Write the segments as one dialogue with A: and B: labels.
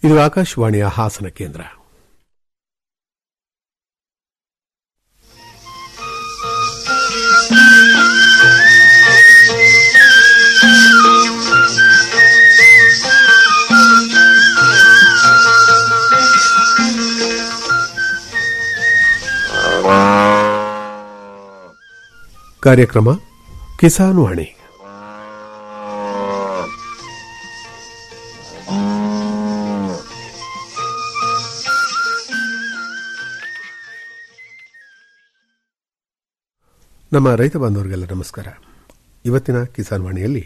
A: ಇದು ಆಕಾಶವಾಣಿಯ ಹಾಸನ ಕೇಂದ್ರ ಕಾರ್ಯಕ್ರಮ ಕಿಸಾನ್ ವಾಣಿ ನಮ್ಮ ರೈತ ಬಾಂಧವರಿಗೆಲ್ಲ ನಮಸ್ಕಾರ ಇವತ್ತಿನ ಕಿಸಾನ್ ವಾಣಿಯಲ್ಲಿ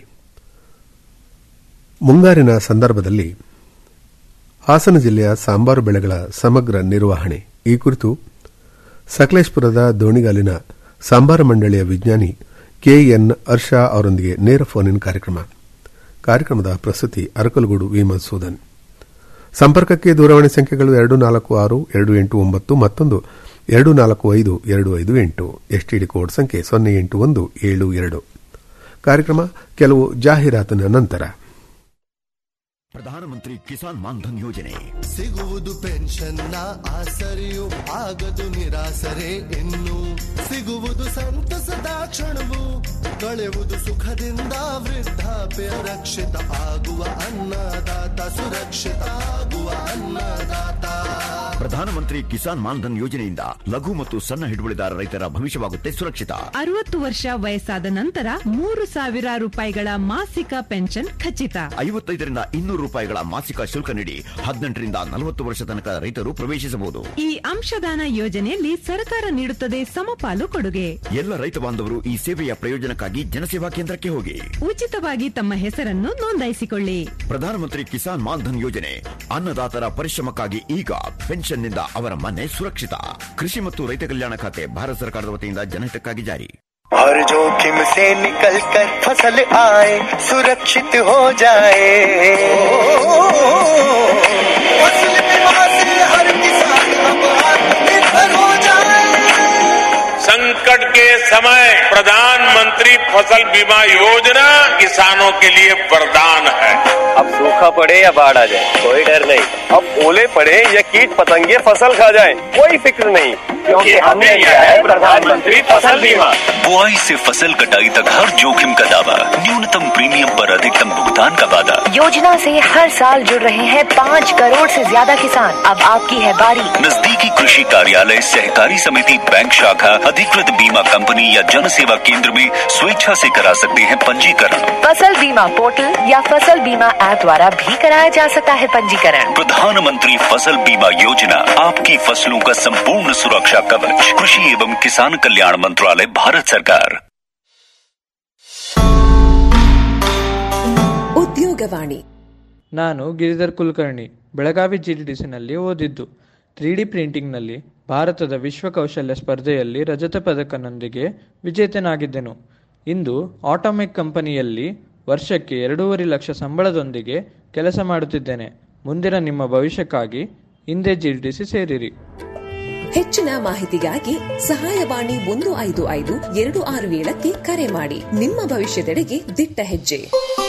A: ಮುಂಗಾರಿನ ಸಂದರ್ಭದಲ್ಲಿ ಹಾಸನ ಜಿಲ್ಲೆಯ ಸಾಂಬಾರು ಬೆಳೆಗಳ ಸಮಗ್ರ ನಿರ್ವಹಣೆ ಈ ಕುರಿತು ಸಕಲೇಶ್ಪುರದ ದೋಣಿಗಾಲಿನ ಸಾಂಬಾರ ಮಂಡಳಿಯ ವಿಜ್ಞಾನಿ ಕೆಎನ್ ಹರ್ಷಾ ಅವರೊಂದಿಗೆ ನೇರ ಫೋನ್ ಇನ್ ಕಾರ್ಯಕ್ರಮ ಕಾರ್ಯಕ್ರಮದ ಪ್ರಸ್ತುತಿ ಅರಕಲಗೂಡು ವಿ ಮಧುಸೂದನ್ ಸಂಪರ್ಕಕ್ಕೆ ದೂರವಾಣಿ ಸಂಖ್ಯೆಗಳು ಎರಡು ನಾಲ್ಕು ಆರು ಎರಡು ಎಂಟು ಒಂಬತ್ತು ಮತ್ತೊಂದು ಎರಡು ನಾಲ್ಕು ಐದು ಎರಡು ಐದು ಎಂಟು ಎಸ್ಟಿಡಿ ಕೋಡ್ ಸಂಖ್ಯೆ ಸೊನ್ನೆ ಎಂಟು ಒಂದು ಏಳು ಎರಡು ಕಾರ್ಯಕ್ರಮ ಕೆಲವು ಜಾಹೀರಾತಿನ ನಂತರ
B: ಪ್ರಧಾನಮಂತ್ರಿ ಕಿಸಾನ್ ಮಾನ್ಧನ್ ಯೋಜನೆ
C: ಸಿಗುವುದು ಪೆನ್ಷನ್ನ ಆಸರೆಯು ಆಗದು ನಿರಾಸರೆ ಇನ್ನು ಸಿಗುವುದು ಸಂತಸದ ಕ್ಷಣವು ಕಳೆಯುವುದು ಸುಖದಿಂದ ವೃದ್ಧಾಪ್ಯ ರಕ್ಷಿತ ಆಗುವ ಅನ್ನದಾತ ಸುರಕ್ಷಿತ ಆಗುವ ಅನ್ನದಾತ
B: ಪ್ರಧಾನಮಂತ್ರಿ ಕಿಸಾನ್ ಮಾನ್ಧನ್ ಯೋಜನೆಯಿಂದ ಲಘು ಮತ್ತು ಸಣ್ಣ ಹಿಡುವಳಿದಾರ ರೈತರ ಭವಿಷ್ಯವಾಗುತ್ತೆ ಸುರಕ್ಷಿತ
D: ಅರವತ್ತು ವರ್ಷ ವಯಸ್ಸಾದ ನಂತರ ಮೂರು ಸಾವಿರ ರೂಪಾಯಿಗಳ ಮಾಸಿಕ ಪೆನ್ಷನ್ ಖಚಿತ
B: ಐವತ್ತೈದರಿಂದ ಇನ್ನೂರು ರೂಪಾಯಿಗಳ ಮಾಸಿಕ ಶುಲ್ಕ ನೀಡಿ ಹದಿನೆಂಟರಿಂದ ನಲವತ್ತು ವರ್ಷ ತನಕ ರೈತರು ಪ್ರವೇಶಿಸಬಹುದು
D: ಈ ಅಂಶದಾನ ಯೋಜನೆಯಲ್ಲಿ ಸರ್ಕಾರ ನೀಡುತ್ತದೆ ಸಮಪಾಲು ಕೊಡುಗೆ
B: ಎಲ್ಲ ರೈತ ಬಾಂಧವರು ಈ ಸೇವೆಯ ಪ್ರಯೋಜನಕ್ಕಾಗಿ ಜನಸೇವಾ ಕೇಂದ್ರಕ್ಕೆ ಹೋಗಿ
D: ಉಚಿತವಾಗಿ ತಮ್ಮ ಹೆಸರನ್ನು ನೋಂದಾಯಿಸಿಕೊಳ್ಳಿ
B: ಪ್ರಧಾನಮಂತ್ರಿ ಕಿಸಾನ್ ಮಾನ್ಧನ್ ಯೋಜನೆ ಅನ್ನದಾತರ ಪರಿಶ್ರಮಕ್ಕಾಗಿ ಈಗ ಪೆನ್ಷನ್ನಿಂದ ಅವರ ಮನೆ ಸುರಕ್ಷಿತ ಕೃಷಿ ಮತ್ತು ರೈತ ಕಲ್ಯಾಣ ಖಾತೆ ಭಾರತ ಸರ್ಕಾರದ ವತಿಯಿಂದ ಜನಹಿತಕ್ಕಾಗಿ ಜಾರಿ
E: हर जोखिम से निकल कर फसल आए सुरक्षित हो जाए फसल बीमा से हर किसान अब आत्मनिर्भर हो जाए
F: संकट के समय प्रधानमंत्री फसल बीमा योजना किसानों के लिए वरदान है
G: अब सूखा पड़े या बाढ़ आ जाए कोई डर नहीं अब ओले पड़े या कीट पतंगे फसल खा जाए कोई फिक्र नहीं क्योंकि हमने लिया है प्रधानमंत्री फसल बीमा
H: बुआई से फसल कटाई तक हर जोखिम का दावा न्यूनतम प्रीमियम पर अधिकतम भुगतान का वादा
I: योजना से हर साल जुड़ रहे हैं पाँच करोड़ से ज्यादा किसान अब आपकी है बारी
H: नजदीकी कृषि कार्यालय सहकारी समिति बैंक शाखा अधिकृत बीमा कंपनी या जन सेवा केंद्र में स्वेच्छा से करा सकते हैं पंजीकरण
I: फसल बीमा पोर्टल या फसल बीमा ऐप द्वारा भी कराया जा सकता है पंजीकरण
H: प्रधानमंत्री फसल बीमा योजना आपकी फसलों का संपूर्ण सुरक्षा कवच कृषि एवं किसान कल्याण मंत्रालय भारत सरकार
J: ಉದ್ಯೋಗವಾಣಿ
K: ನಾನು ಗಿರಿಧರ್ ಕುಲಕರ್ಣಿ ಬೆಳಗಾವಿ ಜಿಡಿಡಿಸಿನಲ್ಲಿ ಓದಿದ್ದು ತ್ರೀ ಡಿ ಪ್ರಿಂಟಿಂಗ್ನಲ್ಲಿ ಭಾರತದ ವಿಶ್ವ ಕೌಶಲ್ಯ ಸ್ಪರ್ಧೆಯಲ್ಲಿ ರಜತ ಪದಕನೊಂದಿಗೆ ವಿಜೇತನಾಗಿದ್ದೆನು ಇಂದು ಆಟೋಮೆಕ್ ಕಂಪನಿಯಲ್ಲಿ ವರ್ಷಕ್ಕೆ ಎರಡೂವರೆ ಲಕ್ಷ ಸಂಬಳದೊಂದಿಗೆ ಕೆಲಸ ಮಾಡುತ್ತಿದ್ದೇನೆ ಮುಂದಿನ ನಿಮ್ಮ ಭವಿಷ್ಯಕ್ಕಾಗಿ ಹಿಂದೆ ಜಿಡಿಡಿಸಿ ಸೇರಿರಿ
J: ಹೆಚ್ಚಿನ ಮಾಹಿತಿಗಾಗಿ ಸಹಾಯವಾಣಿ ಒಂದು ಐದು ಐದು ಎರಡು ಆರು ಏಳಕ್ಕೆ ಕರೆ ಮಾಡಿ ನಿಮ್ಮ ಭವಿಷ್ಯದೆಡೆಗೆ ದಿಟ್ಟ ಹೆಜ್ಜೆ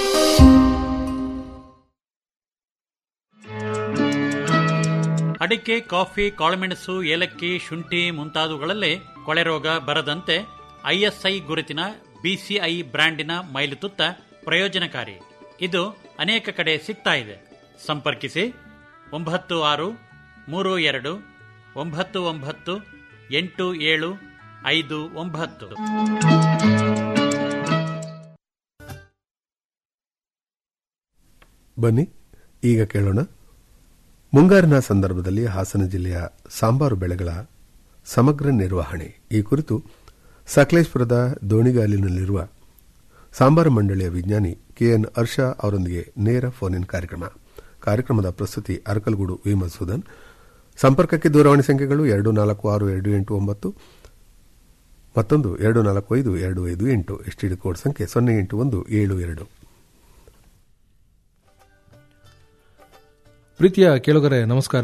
L: ಅಡಿಕೆ ಕಾಫಿ ಕಾಳುಮೆಣಸು ಏಲಕ್ಕಿ ಶುಂಠಿ ಮುಂತಾದವುಗಳಲ್ಲೇ ಕೊಳೆರೋಗ ಬರದಂತೆ ಐಎಸ್ಐ ಗುರುತಿನ ಬಿಸಿಐ ಬ್ರ್ಯಾಂಡಿನ ಮೈಲುತುತ್ತ ಪ್ರಯೋಜನಕಾರಿ ಇದು ಅನೇಕ ಕಡೆ ಸಿಗ್ತಾ ಇದೆ ಸಂಪರ್ಕಿಸಿ ಒಂಬತ್ತು ಆರು ಮೂರು ಎರಡು ಒಂಬತ್ತು ಒಂಬತ್ತು ಎಂಟು ಏಳು ಐದು ಒಂಬತ್ತು
A: ಬನ್ನಿ ಈಗ ಕೇಳೋಣ ಮುಂಗಾರಿನ ಸಂದರ್ಭದಲ್ಲಿ ಹಾಸನ ಜಿಲ್ಲೆಯ ಸಾಂಬಾರು ಬೆಳೆಗಳ ಸಮಗ್ರ ನಿರ್ವಹಣೆ ಈ ಕುರಿತು ಸಕಲೇಶ್ಪುರದ ದೋಣಿಗಾಲಿನಲ್ಲಿರುವ ಸಾಂಬಾರು ಮಂಡಳಿಯ ವಿಜ್ಞಾನಿ ಕೆಎನ್ ಹರ್ಷಾ ಅವರೊಂದಿಗೆ ನೇರ ಫೋನ್ ಇನ್ ಕಾರ್ಯಕ್ರಮ ಕಾರ್ಯಕ್ರಮದ ಪ್ರಸ್ತುತಿ ಅರಕಲಗೂಡು ವಿ ಮಧುಸೂದನ್ ಸಂಪರ್ಕಕ್ಕೆ ದೂರವಾಣಿ ಸಂಖ್ಯೆಗಳು ಎರಡು ನಾಲ್ಕು ಆರು ಎರಡು ಎಂಟು ಒಂಬತ್ತು ಮತ್ತೊಂದು ಎರಡು ನಾಲ್ಕು ಐದು ಎರಡು ಐದು ಎಂಟು ಎಸ್ಟಿಡಿ ಕೋಡ್ ಸಂಖ್ಯೆ ಸೊನ್ನೆ ಎಂಟು ಒಂದು ಏಳು ಎರಡು
M: ಪ್ರೀತಿಯ ಕೇಳುಗರೆ ನಮಸ್ಕಾರ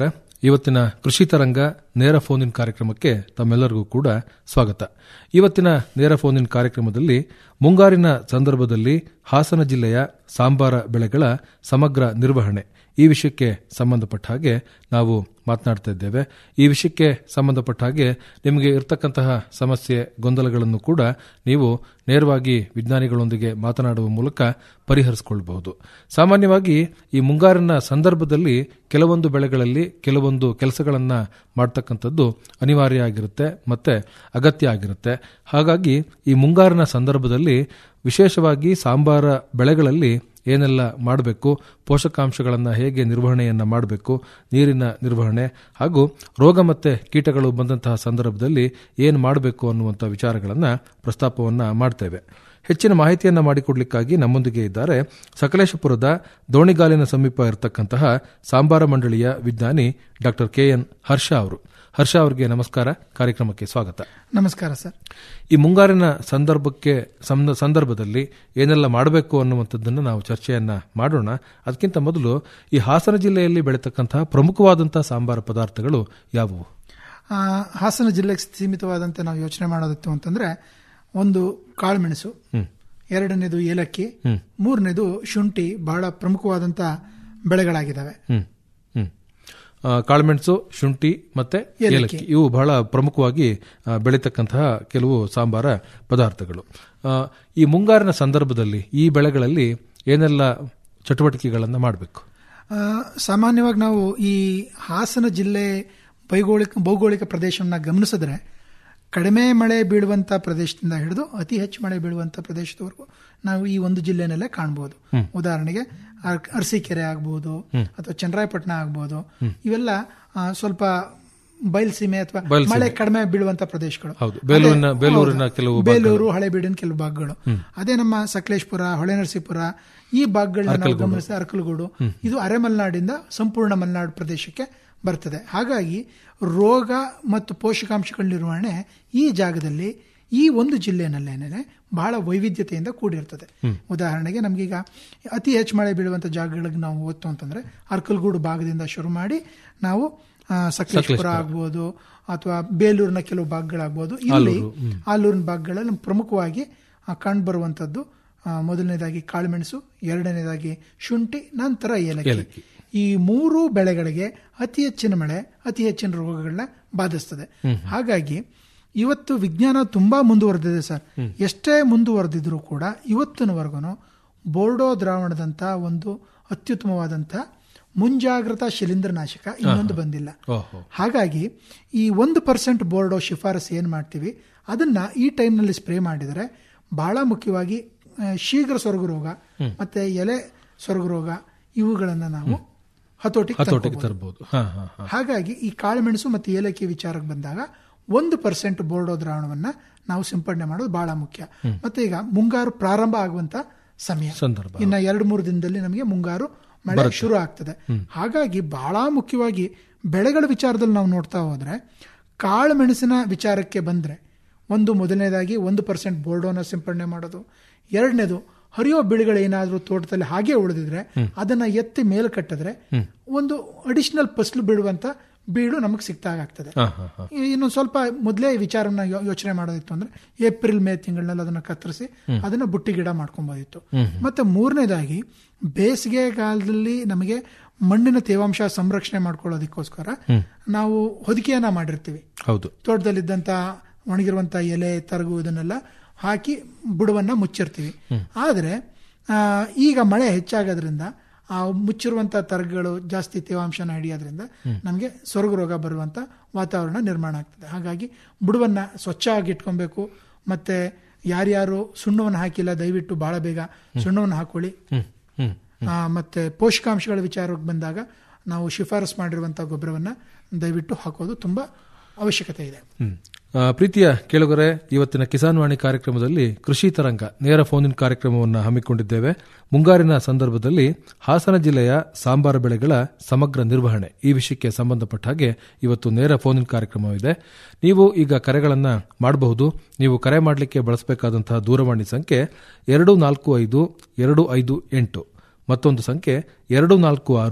M: ಇವತ್ತಿನ ಕೃಷಿ ತರಂಗ ನೇರ ಫೋನ್ ಇನ್ ಕಾರ್ಯಕ್ರಮಕ್ಕೆ ತಮ್ಮೆಲ್ಲರಿಗೂ ಕೂಡ ಸ್ವಾಗತ ಇವತ್ತಿನ ನೇರ ಫೋನ್ ಇನ್ ಕಾರ್ಯಕ್ರಮದಲ್ಲಿ ಮುಂಗಾರಿನ ಸಂದರ್ಭದಲ್ಲಿ ಹಾಸನ ಜಿಲ್ಲೆಯ ಸಾಂಬಾರ ಬೆಳೆಗಳ ಸಮಗ್ರ ನಿರ್ವಹಣೆ ಈ ವಿಷಯಕ್ಕೆ ಸಂಬಂಧಪಟ್ಟ ಹಾಗೆ ನಾವು ಮಾತನಾಡ್ತಾ ಇದ್ದೇವೆ ಈ ವಿಷಯಕ್ಕೆ ಸಂಬಂಧಪಟ್ಟ ಹಾಗೆ ನಿಮಗೆ ಇರತಕ್ಕಂತಹ ಸಮಸ್ಯೆ ಗೊಂದಲಗಳನ್ನು ಕೂಡ ನೀವು ನೇರವಾಗಿ ವಿಜ್ಞಾನಿಗಳೊಂದಿಗೆ ಮಾತನಾಡುವ ಮೂಲಕ ಪರಿಹರಿಸಿಕೊಳ್ಳಬಹುದು ಸಾಮಾನ್ಯವಾಗಿ ಈ ಮುಂಗಾರಿನ ಸಂದರ್ಭದಲ್ಲಿ ಕೆಲವೊಂದು ಬೆಳೆಗಳಲ್ಲಿ ಕೆಲವೊಂದು ಕೆಲಸಗಳನ್ನು ಮಾಡ್ತಕ್ಕಂಥದ್ದು ಅನಿವಾರ್ಯ ಆಗಿರುತ್ತೆ ಮತ್ತೆ ಅಗತ್ಯ ಆಗಿರುತ್ತೆ ಹಾಗಾಗಿ ಈ ಮುಂಗಾರಿನ ಸಂದರ್ಭದಲ್ಲಿ ವಿಶೇಷವಾಗಿ ಸಾಂಬಾರ ಬೆಳೆಗಳಲ್ಲಿ ಏನೆಲ್ಲ ಮಾಡಬೇಕು ಪೋಷಕಾಂಶಗಳನ್ನು ಹೇಗೆ ನಿರ್ವಹಣೆಯನ್ನು ಮಾಡಬೇಕು ನೀರಿನ ನಿರ್ವಹಣೆ ಹಾಗೂ ರೋಗ ಮತ್ತು ಕೀಟಗಳು ಬಂದಂತಹ ಸಂದರ್ಭದಲ್ಲಿ ಏನು ಮಾಡಬೇಕು ಅನ್ನುವಂಥ ವಿಚಾರಗಳನ್ನು ಪ್ರಸ್ತಾಪವನ್ನು ಮಾಡ್ತೇವೆ ಹೆಚ್ಚಿನ ಮಾಹಿತಿಯನ್ನು ಮಾಡಿಕೊಡ್ಲಿಕ್ಕಾಗಿ ನಮ್ಮೊಂದಿಗೆ ಇದ್ದಾರೆ ಸಕಲೇಶಪುರದ ದೋಣಿಗಾಲಿನ ಸಮೀಪ ಇರತಕ್ಕಂತಹ ಸಾಂಬಾರ ಮಂಡಳಿಯ ವಿಜ್ಞಾನಿ ಡಾಕ್ಟರ್ ಕೆ ಎನ್ ಹರ್ಷ ಅವರು ಹರ್ಷ ಅವರಿಗೆ ನಮಸ್ಕಾರ ಕಾರ್ಯಕ್ರಮಕ್ಕೆ ಸ್ವಾಗತ
N: ನಮಸ್ಕಾರ ಸರ್
M: ಈ ಮುಂಗಾರಿನ ಸಂದರ್ಭಕ್ಕೆ ಸಂದ- ಸಂದರ್ಭದಲ್ಲಿ ಏನೆಲ್ಲ ಮಾಡಬೇಕು ಅನ್ನುವಂಥದ್ದನ್ನು ನಾವು ಚರ್ಚೆಯನ್ನ ಮಾಡೋಣ ಅದಕ್ಕಿಂತ ಮೊದಲು ಈ ಹಾಸನ ಜಿಲ್ಲೆಯಲ್ಲಿ ಬೆಳೀತಕ್ಕಂತಹ ಪ್ರಮುಖವಾದಂತಹ ಸಾಂಬಾರ ಪದಾರ್ಥಗಳು ಯಾವುವು
N: ಆ, ಹಾಸನ ಜಿಲ್ಲೆಗೆ ಸೀಮಿತವಾದಂತೆ ನಾವು ಯೋಚನೆ ಮಾಡೋದಿತ್ತು ಅಂತಂದ್ರೆ ಒಂದು ಕಾಳುಮೆಣಸು
M: ಹ್ಮ್.
N: ಎರಡನೇದು ಏಲಕ್ಕಿ
M: ಹ್ಮ್.
N: ಮೂರನೇದು ಶುಂಠಿ ಬಹಳ ಪ್ರಮುಖವಾದಂತ ಬೆಳೆಗಳಾಗಿದ್ದಾವೆ
M: ಹ್ಮ್ ಹ್ಮ್ ಆ, ಕಾಳುಮೆಣಸು ಶುಂಠಿ ಮತ್ತೆ
N: ಏಲಕ್ಕಿ.
M: ಏಲಕ್ಕಿ ಇವು ಬಹಳ ಪ್ರಮುಖವಾಗಿ ಆ, ಬೆಳೀತಕ್ಕಂತಹ ಕೆಲವು ಸಾಂಬಾರ ಪದಾರ್ಥಗಳು ಆ, ಈ ಮುಂಗಾರಿನ ಸಂದರ್ಭದಲ್ಲಿ ಈ ಬೆಳೆಗಳಲ್ಲಿ ಏನೆಲ್ಲ ಚಟುವಟಿಕೆಗಳನ್ನು ಮಾಡಬೇಕು
N: ಆ, ಸಾಮಾನ್ಯವಾಗಿ ನಾವು ಈ ಹಾಸನ ಜಿಲ್ಲೆ ಭೌಗೋಳಿಕ ಭೌಗೋಳಿಕ ಪ್ರದೇಶವನ್ನ ಗಮನಿಸಿದ್ರೆ ಕಡಿಮೆ ಮಳೆ ಬೀಳುವಂತ ಪ್ರದೇಶದಿಂದ ಹಿಡಿದು ಅತಿ ಹೆಚ್ಚು ಮಳೆ ಬೀಳುವಂತ ಪ್ರದೇಶದವರೆಗೂ ನಾವು ಈ ಒಂದು ಜಿಲ್ಲೆನಲ್ಲೇ ಕಾಣಬಹುದು
M: ಹ್ಮ್.
N: ಉದಾಹರಣೆಗೆ ಅರ್- ಅರಸೀಕೆರೆ ಆಗ್ಬಹುದು
M: ಹ್ಮ್.
N: ಅಥವಾ ಚನ್ನರಾಯಪಟ್ಟಣ ಆಗ್ಬಹುದು
M: ಹ್ಮ್.
N: ಇವೆಲ್ಲ ಆ, ಸ್ವಲ್ಪ ಬಯಲ್ಸೀಮೆ ಅಥವಾ
M: ಬಯಲ್ಸೀಮೆ.
N: ಮಳೆ ಕಡಿಮೆ ಬೀಳುವಂತ ಪ್ರದೇಶಗಳು
M: ಹೌದು. ಬೇಲೂರಿನ-
N: ಅದೇ-
M: ಬೇಲೂರಿನ
N: ಹೌದು.
M: ಕೆಲವು
N: ಬೇಲೂರು ಹಳೆಬೀಡಿನ ಕೆಲವು ಭಾಗಗಳು
M: ಹ್ಮ್.
N: ಅದೇ ನಮ್ಮ ಸಕಲೇಶ್ಪುರ ಹೊಳೆನರಸೀಪುರ ಈ ಭಾಗಗಳನ್ನ ನಾವು
M: ಅರಕಲಗೂಡು.
N: ಗಮನಿಸಿದ ಅರಕಲಗೂಡು
M: ಹ್ಮ್.
N: ಇದು ಅರೆ ಮಲೆನಾಡಿಂದ ಸಂಪೂರ್ಣ ಮಲೆನಾಡು ಪ್ರದೇಶಕ್ಕೆ ಬರ್ತದೆ ಹಾಗಾಗಿ ರೋಗ ಮತ್ತು ಪೋಷಕಾಂಶಗಳ ನಿರ್ವಹಣೆ ಈ ಜಾಗದಲ್ಲಿ ಈ ಒಂದು ಜಿಲ್ಲೆಯಲ್ಲೇನೆ ಬಹಳ ವೈವಿಧ್ಯತೆಯಿಂದ ಕೂಡಿರ್ತದೆ
M: ಹ್ಮ್.
N: ಉದಾಹರಣೆಗೆ ನಮಗೀಗ ಅತಿ ಹೆಚ್ಚು ಮಳೆ ಬೀಳುವಂತ ಜಾಗಗಳಿಗೆ ನಾವು ಓದ್ತು ಅಂತಂದ್ರೆ ಅರ್ಕಲ್ಗೂಡು ಭಾಗದಿಂದ ಶುರು ಮಾಡಿ ನಾವು ಆ, ಸಕಲೇಶ್ಪುರ
M: ಸಕಲೇಶ್ಪುರ.
N: ಆಗ್ಬೋದು ಅಥವಾ ಬೇಲೂರಿನ ಕೆಲವು ಭಾಗಗಳಾಗ್ಬೋದು ಇಲ್ಲಿ
M: ಆಲೂರು, ಹ್ಮ್.
N: ಆಲೂರಿನ ಭಾಗಗಳಲ್ಲಿ ನಮ್ಗೆ ಪ್ರಮುಖವಾಗಿ ಕಂಡು ಬರುವಂತದ್ದು ಮೊದಲನೇದಾಗಿ ಕಾಳುಮೆಣಸು ಎರಡನೇದಾಗಿ ಶುಂಠಿ ನಂತರ ಏಲಕ್ಕಿ
M: ಏಲಕ್ಕಿ.
N: ಈ ಮೂರು ಬೆಳೆಗಳಿಗೆ ಅತಿ ಹೆಚ್ಚಿನ ಮಳೆ ಅತಿ ಹೆಚ್ಚಿನ ರೋಗಗಳನ್ನ ಬಾಧಿಸ್ತದೆ
M: ಹ್ಮ್.
N: ಹಾಗಾಗಿ ಇವತ್ತು ವಿಜ್ಞಾನ ತುಂಬಾ ಮುಂದುವರೆದಿದೆ ಸರ್
M: ಹ್ಮ್.
N: ಎಷ್ಟೇ ಮುಂದುವರೆದಿದ್ರು ಕೂಡ ಇವತ್ತಿನವರೆಗೂ ಬೋರ್ಡೋ ದ್ರಾವಣದಂತ ಒಂದು ಅತ್ಯುತ್ತಮವಾದಂತ ಮುಂಜಾಗ್ರತಾ ಶಿಲೀಂಧ್ರನಾಶಕ ಇನ್ನೊಂದು ಬಂದಿಲ್ಲ
M: ಓಹೋ
N: ಹಾಗಾಗಿ ಈ ಒಂದು ಪರ್ಸೆಂಟ್ ಬೋರ್ಡೋ ಶಿಫಾರಸು ಏನು ಮಾಡ್ತೀವಿ ಅದನ್ನ ಈ ಟೈಮ್ನಲ್ಲಿ ಸ್ಪ್ರೇ ಮಾಡಿದರೆ ಬಹಳ ಮುಖ್ಯವಾಗಿ ಆ, ಶೀಘ್ರ ಸೊರಗು ರೋಗ
M: ಹ್ಮ್.
N: ಮತ್ತೆ ಎಲೆ ಸೊರಗು ರೋಗ ಇವುಗಳನ್ನ ನಾವು ಹತೋಟಿಗೆ
M: ಹತೋಟಿಗೆ
N: ತರ್ಬೋದು.
M: ತರಬಹುದು ಹಾ ಹಾ ಹಾ
N: ಹಾಗಾಗಿ ಈ ಕಾಳುಮೆಣಸು ಮತ್ತು ಏಲಕ್ಕಿ ವಿಚಾರಕ್ಕೆ ಬಂದಾಗ ಒಂದು ಪರ್ಸೆಂಟ್ ಬೋರ್ಡೋ ದ್ರಾವಣವನ್ನ ನಾವು ಸಿಂಪಡಣೆ ಮಾಡೋದು ಬಹಳ ಮುಖ್ಯ
M: ಹ್ಮ್.
N: ಮತ್ತೆ ಈಗ ಮುಂಗಾರು ಪ್ರಾರಂಭ ಆಗುವಂತ ಸಮಯ
M: ಸಂದರ್ಭ.
N: ಇನ್ನ ಎರಡು ಮೂರು ದಿನದಲ್ಲಿ ನಮಗೆ ಮುಂಗಾರು ಮಳೆ
M: ಬರುತ್ತೆ.
N: ಶುರು ಆಗ್ತದೆ
M: ಹ್ಮ್.
N: ಹಾಗಾಗಿ ಬಹಳ ಮುಖ್ಯವಾಗಿ ಬೆಳೆಗಳ ವಿಚಾರದಲ್ಲಿ ನಾವು ನೋಡ್ತಾ ಹೋದ್ರೆ ಕಾಳು ಮೆಣಸಿನ ವಿಚಾರಕ್ಕೆ ಬಂದ್ರೆ ಒಂದು ಮೊದಲನೇದಾಗಿ ಒಂದು ಪರ್ಸೆಂಟ್ ಬೋರ್ಡೋನ ಸಿಂಪಡಣೆ ಮಾಡೋದು ಎರಡನೇದು ಹರಿಯೋ ಬೆಳೆಗಳು ಏನಾದರೂ ತೋಟದಲ್ಲಿ ಹಾಗೆ ಉಳಿದಿದ್ರೆ
M: ಹ್ಮ್.
N: ಅದನ್ನ ಎತ್ತಿ ಮೇಲೆ ಕಟ್ಟಿದ್ರೆ
M: ಹ್ಮ್.
N: ಒಂದು ಅಡಿಷನಲ್ ಫಸಲು ಬಿಡುವಂತ ಬೀಳು ನಮಗೆ ಸಿಕ್ತಾಗ್ತದೆ
M: ಹಾ ಹಾ ಹಾ
N: ಇನ್ನು ಸ್ವಲ್ಪ ಮೊದಲೇ ವಿಚಾರನ ಯೋ- ಯೋಚನೆ ಮಾಡೋದಿತ್ತು ಅಂದ್ರೆ ಏಪ್ರಿಲ್ ಮೇ ತಿಂಗಳಲ್ಲಿ ಅದನ್ನ ಕತ್ತರಿಸಿ
M: ಹ್ಮ್.
N: ಅದನ್ನ ಬುಟ್ಟಿ ಗಿಡ ಮಾಡ್ಕೊಬೋದಿತ್ತು
M: ಹ್ಮ್.
N: ಮತ್ತೆ ಮೂರನೇದಾಗಿ ಬೇಸಿಗೆಗಾಲದಲ್ಲಿ ನಮಗೆ ಮಣ್ಣಿನ ತೇವಾಂಶ ಸಂರಕ್ಷಣೆ ಮಾಡ್ಕೊಳ್ಳೋದಕ್ಕೋಸ್ಕರ
M: ಹ್ಮ್.
N: ನಾವು ಹೊದಿಕೆಯನ್ನ ಮಾಡಿರ್ತೀವಿ
M: ಹೌದು
N: ತೋಟದಲ್ಲಿದ್ದಂತ ಒಣಗಿರುವಂತ ಎಲೆ ತರಗು ಇದನ್ನೆಲ್ಲ ಹಾಕಿ ಬುಡವನ್ನ ಮುಚ್ಚಿರ್ತೀವಿ
M: ಹ್ಮ್.
N: ಆದರೆ ಆ, ಈಗ ಮಳೆ ಹೆಚ್ಚಾಗೋದ್ರಿಂದ ಆ ಮುಚ್ಚಿರುವಂತ ತರಗಳು ಜಾಸ್ತಿ ತೇವಾಂಶನ ಹಿಡಿಯೋದ್ರಿಂದ
M: ಹ್ಮ್.
N: ನಮಗೆ ಸೊರಗು ರೋಗ ಬರುವಂತ ವಾತಾವರಣ ನಿರ್ಮಾಣ ಆಗ್ತದೆ ಹಾಗಾಗಿ ಬುಡವನ್ನ ಸ್ವಚ್ಛವಾಗಿ ಇಟ್ಕೊಬೇಕು ಮತ್ತೆ ಯಾರ್ಯಾರು ಸುಣ್ಣವನ್ನು ಹಾಕಿಲ್ಲ ದಯವಿಟ್ಟು ಬಹಳ ಬೇಗ ಸುಣ್ಣವನ್ನು ಹಾಕೊಳ್ಳಿ
M: ಹ್ಮ್ ಹ್ಮ್
N: ಆ, ಮತ್ತೆ ಪೋಷಕಾಂಶಗಳ ವಿಚಾರಕ್ಕೆ ಬಂದಾಗ ನಾವು ಶಿಫಾರಸ್ ಮಾಡಿರುವಂತಹ ಗೊಬ್ಬರವನ್ನ ದಯವಿಟ್ಟು ಹಾಕೋದು ತುಂಬಾ ಅವಶ್ಯಕತೆ ಇದೆ
M: ಹ್ಮ್. ಆ, ಪ್ರೀತಿಯ ಕೇಳುಗರೆ ಇವತ್ತಿನ ಕಿಸಾನ್ ವಾಣಿ ಕಾರ್ಯಕ್ರಮದಲ್ಲಿ ಕೃಷಿ ತರಂಗ ನೇರ ಫೋನ್ ಇನ್ ಕಾರ್ಯಕ್ರಮವನ್ನು ಹಮ್ಮಿಕೊಂಡಿದ್ದೇವೆ ಮುಂಗಾರಿನ ಸಂದರ್ಭದಲ್ಲಿ ಹಾಸನ ಜಿಲ್ಲೆಯ ಸಾಂಬಾರ ಬೆಳೆಗಳ ಸಮಗ್ರ ನಿರ್ವಹಣೆ ಈ ವಿಷಯಕ್ಕೆ ಸಂಬಂಧಪಟ್ಟ ಹಾಗೆ ಇವತ್ತು ನೇರ ಫೋನ್ ಇನ್ ಕಾರ್ಯಕ್ರಮವಿದೆ ನೀವು ಈಗ ಕರೆಗಳನ್ನ ಮಾಡಬಹುದು ನೀವು ಕರೆ ಮಾಡಲಿಕ್ಕೆ ಬಳಸಬೇಕಾದಂತಹ ದೂರವಾಣಿ ಸಂಖ್ಯೆ ಎರಡು ನಾಲ್ಕು ಐದು ಎರಡು ಐದು ಎಂಟು ಮತ್ತೊಂದು ಸಂಖ್ಯೆ ಎರಡು ನಾಲ್ಕು ಆರು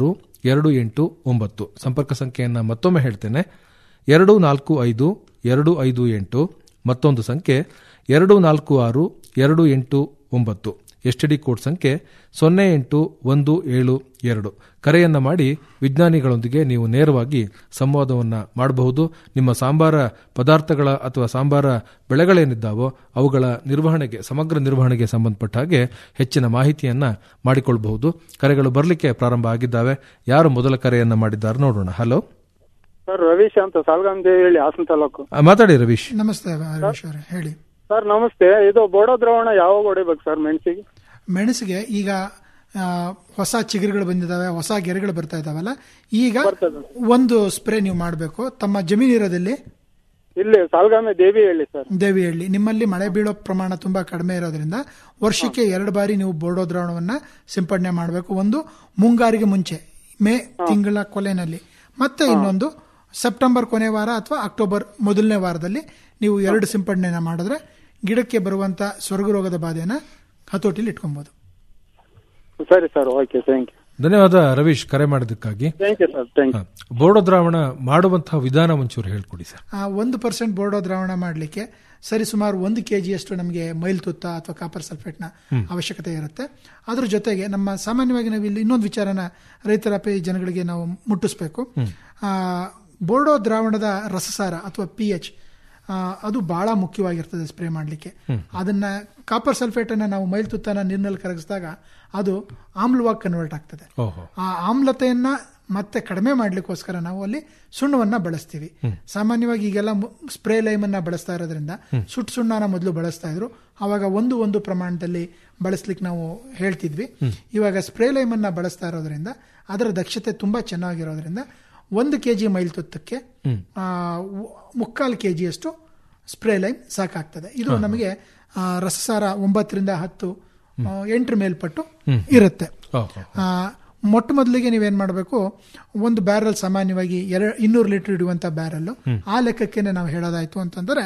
M: ಎರಡು ಎಂಟು ಒಂಬತ್ತು ಸಂಪರ್ಕ ಸಂಖ್ಯೆಯನ್ನು ಮತ್ತೊಮ್ಮೆ ಹೇಳ್ತೇನೆ ಎರಡು ನಾಲ್ಕು ಐದು ಎರಡು ಐದು ಎಂಟು ಮತ್ತೊಂದು ಸಂಖ್ಯೆ ಎರಡು ನಾಲ್ಕು ಆರು ಎರಡು ಎಂಟು ಒಂಬತ್ತು ಎಸ್ಟಿಡಿ ಕೋಡ್ ಸಂಖ್ಯೆ ಸೊನ್ನೆ ಎಂಟು ಒಂದು ಏಳು ಎರಡು ಕರೆಯನ್ನ ಮಾಡಿ ವಿಜ್ಞಾನಿಗಳೊಂದಿಗೆ ನೀವು ನೇರವಾಗಿ ಸಂವಾದವನ್ನ ಮಾಡಬಹುದು ನಿಮ್ಮ ಸಾಂಬಾರ ಪದಾರ್ಥಗಳ ಅಥವಾ ಸಾಂಬಾರ ಬೆಳೆಗಳೇನಿದ್ದಾವೋ ಅವುಗಳ ನಿರ್ವಹಣೆಗೆ ಸಮಗ್ರ ನಿರ್ವಹಣೆಗೆ ಸಂಬಂಧಪಟ್ಟ ಹಾಗೆ ಹೆಚ್ಚಿನ ಮಾಹಿತಿಯನ್ನ ಮಾಡಿಕೊಳ್ಳಬಹುದು ಕರೆಗಳು ಬರಲಿಕ್ಕೆ ಪ್ರಾರಂಭ ಆಗಿದ್ದಾವೆ ಯಾರು ಮೊದಲ ಕರೆಯನ್ನ ಮಾಡಿದ್ದಾರೆ ನೋಡೋಣ ಹಲೋ
O: ಸರ್ ರವೀಶ್ ಅಂತ ಸಾಲ್ಗಾಮ್ ದೇವಿ ಹೇಳಿ ಹಾಸನ ತಾಲೂಕು
M: ಆ, ಮಾತಾಡಿ ರವೀಶ್
N: ನಮಸ್ತೆ ರವೀಶ್ ಅವರೇ ಹೇಳಿ
O: ಸರ್ ನಮಸ್ತೆ ಇದು ಬೋಡೋ ದ್ರಾವಣ ಯಾವಾಗ ಹೊಡಿಬೇಕು ಸರ್ ಮೆಣಸಿಗೆ
N: ಮೆಣಸಿಗೆ ಈಗ ಆ, ಹೊಸ ಚಿಗುರುಗಳು ಬಂದಿದ್ದಾವೆ ಹೊಸ ಗೆರೆಗಳು ಬರ್ತಾ ಇದಾವಲ್ಲ ಈಗ ಒಂದು ಸ್ಪ್ರೇ ನೀವು ಮಾಡಬೇಕು ತಮ್ಮ ಜಮೀನು ಇರೋದಲ್ಲಿ
O: ಇಲ್ಲಿ ಸಾಲ್ಗಾಮೆ ದೇವಿ ಹೇಳಿ ಸರ್
N: ದೇವಿಹಳ್ಳಿ ನಿಮ್ಮಲ್ಲಿ ಮಳೆ ಬೀಳೋ ಪ್ರಮಾಣ ತುಂಬಾ ಕಡಿಮೆ ಇರೋದ್ರಿಂದ ವರ್ಷಕ್ಕೆ ಎರಡು ಬಾರಿ ನೀವು ಬೋರ್ಡೋ ದ್ರಾವಣವನ್ನ ಸಿಂಪಡಣೆ ಮಾಡಬೇಕು ಒಂದು ಮುಂಗಾರಿಗೆ ಮುಂಚೆ ಮೇ ತಿಂಗಳ ಕೊನೆಯಲ್ಲಿ ಮತ್ತೆ ಇನ್ನೊಂದು ಸೆಪ್ಟೆಂಬರ್ ಕೊನೆ ವಾರ ಅಥವಾ ಅಕ್ಟೋಬರ್ ಮೊದಲನೇ ವಾರದಲ್ಲಿ ನೀವು ಎರಡು ಸಿಂಪಡಣೆನ ಮಾಡಿದ್ರೆ ಗಿಡಕ್ಕೆ ಬರುವಂತ ಸ್ವರ್ಗ ರೋಗದ ಬಾಧೆಯನ್ನ ಹತೋಟಿಲಿ ಇಟ್ಕೊಬಹುದು
O: ಸರಿ ಸರ್ ಓಕೆ ಥ್ಯಾಂಕ್ ಯು
M: ಧನ್ಯವಾದ ರವೀಶ್ ಕರೆ ಮಾಡಿದ್ದಕ್ಕಾಗಿ
O: thank you sir thank you
M: Bordeaux ದ್ರಾವಣ ಮಾಡುವಂತಹ ವಿಧಾನ ಒಂಚೂರು ಹೇಳ್ಕೊಡಿ ಸರ್
N: ಆ, ಒಂದು ಪರ್ಸೆಂಟ್ ಬೋರ್ಡೋ ದ್ರಾವಣ ಮಾಡಲಿಕ್ಕೆ ಸರಿ ಸುಮಾರು ಒಂದು ಕೆ ಜಿಯಷ್ಟು ನಮಗೆ ಮೈಲ್ ತುತ್ತ ಅಥವಾ ಕಾಪರ್ ಸಲ್ಫೇಟ್ನ
M: ಹ್ಮ್.
N: ಅವಶ್ಯಕತೆ ಇರುತ್ತೆ ಅದ್ರ ಜೊತೆಗೆ ನಮ್ಮ ಸಾಮಾನ್ಯವಾಗಿ ನಾವು ಇಲ್ಲಿ ಇನ್ನೊಂದು ವಿಚಾರನ ರೈತರ ಪೇ ಜನಗಳಿಗೆ ನಾವು ಮುಟ್ಟಿಸ್ಬೇಕು ಆ, ಬೋರ್ಡೋ ದ್ರಾವಣದ ರಸಸಾರ ಅಥವಾ ಪಿ ಎಚ್ ಅದು ಬಹಳ ಮುಖ್ಯವಾಗಿರ್ತದೆ ಸ್ಪ್ರೇ ಮಾಡಲಿಕ್ಕೆ ಅದನ್ನ ಕಾಪರ್ ಸಲ್ಫೇಟ್ ಅನ್ನ ನಾವು ಮೈಲ್ ತುತ್ತನ ನೀರಿನಲ್ಲಿ ಕರಗಿಸಿದಾಗ ಅದು ಆಮ್ಲವಾಗಿ ಕನ್ವರ್ಟ್ ಆಗ್ತದೆ
M: ಓಹೋ
N: ಆ ಆಮ್ಲತೆಯನ್ನ ಮತ್ತೆ ಕಡಿಮೆ ಮಾಡ್ಲಿಕ್ಕೋಸ್ಕರ ನಾವು ಅಲ್ಲಿ ಸುಣ್ಣವನ್ನ ಬಳಸ್ತೀವಿ ಸಾಮಾನ್ಯವಾಗಿ ಈಗೆಲ್ಲ ಸ್ಪ್ರೇ ಲೈಮ್ ಅನ್ನ ಬಳಸ್ತಾ ಇರೋದ್ರಿಂದ ಸುಟ್ಟು ಸುಣ್ಣನ ಮೊದಲು ಬಳಸ್ತಾ ಇದ್ರು ಅವಾಗ ಒಂದು ಒಂದು ಪ್ರಮಾಣದಲ್ಲಿ ಬಳಸ್ಲಿಕ್ಕೆ ನಾವು ಹೇಳ್ತಿದ್ವಿ ಇವಾಗ ಸ್ಪ್ರೇ ಲೈಮ್ ಅನ್ನ ಬಳಸ್ತಾ ಇರೋದ್ರಿಂದ ಅದರ ದಕ್ಷತೆ ತುಂಬಾ ಚೆನ್ನಾಗಿರೋದ್ರಿಂದ ಒಂದು ಕೆ ಜಿ ಮೈಲ್ ತುತ್ತಕ್ಕೆ ಆ, ವ- ಮುಕ್ಕಾಲು ಕೆ ಜಿಯಷ್ಟು ಸ್ಪ್ರೇ ಲೈಮ್ ಸಾಕಾಗ್ತದೆ ಇದು ನಮಗೆ ಆ, ರಸಸಾರ ಒಂಬತ್ತರಿಂದ ಹತ್ತು ಆ, ಎಂಟರ ಮೇಲ್ಪಟ್ಟು ಇರುತ್ತೆ
M: ಓಹೋ
N: ಆ, ಮೊಟ್ಟ ಮೊದಲಿಗೆ ನೀವೇನ್ ಮಾಡಬೇಕು ಒಂದು ಬ್ಯಾರಲ್ ಸಾಮಾನ್ಯವಾಗಿ ಎರಡು ಇನ್ನೂರು ಲೀಟರ್ ಇಡುವಂತ ಬ್ಯಾರಲ್ ಆ ಲೆಕ್ಕಕ್ಕೆ ನಾವು ಹೇಳೋದಾಯ್ತು ಅಂತಂದ್ರೆ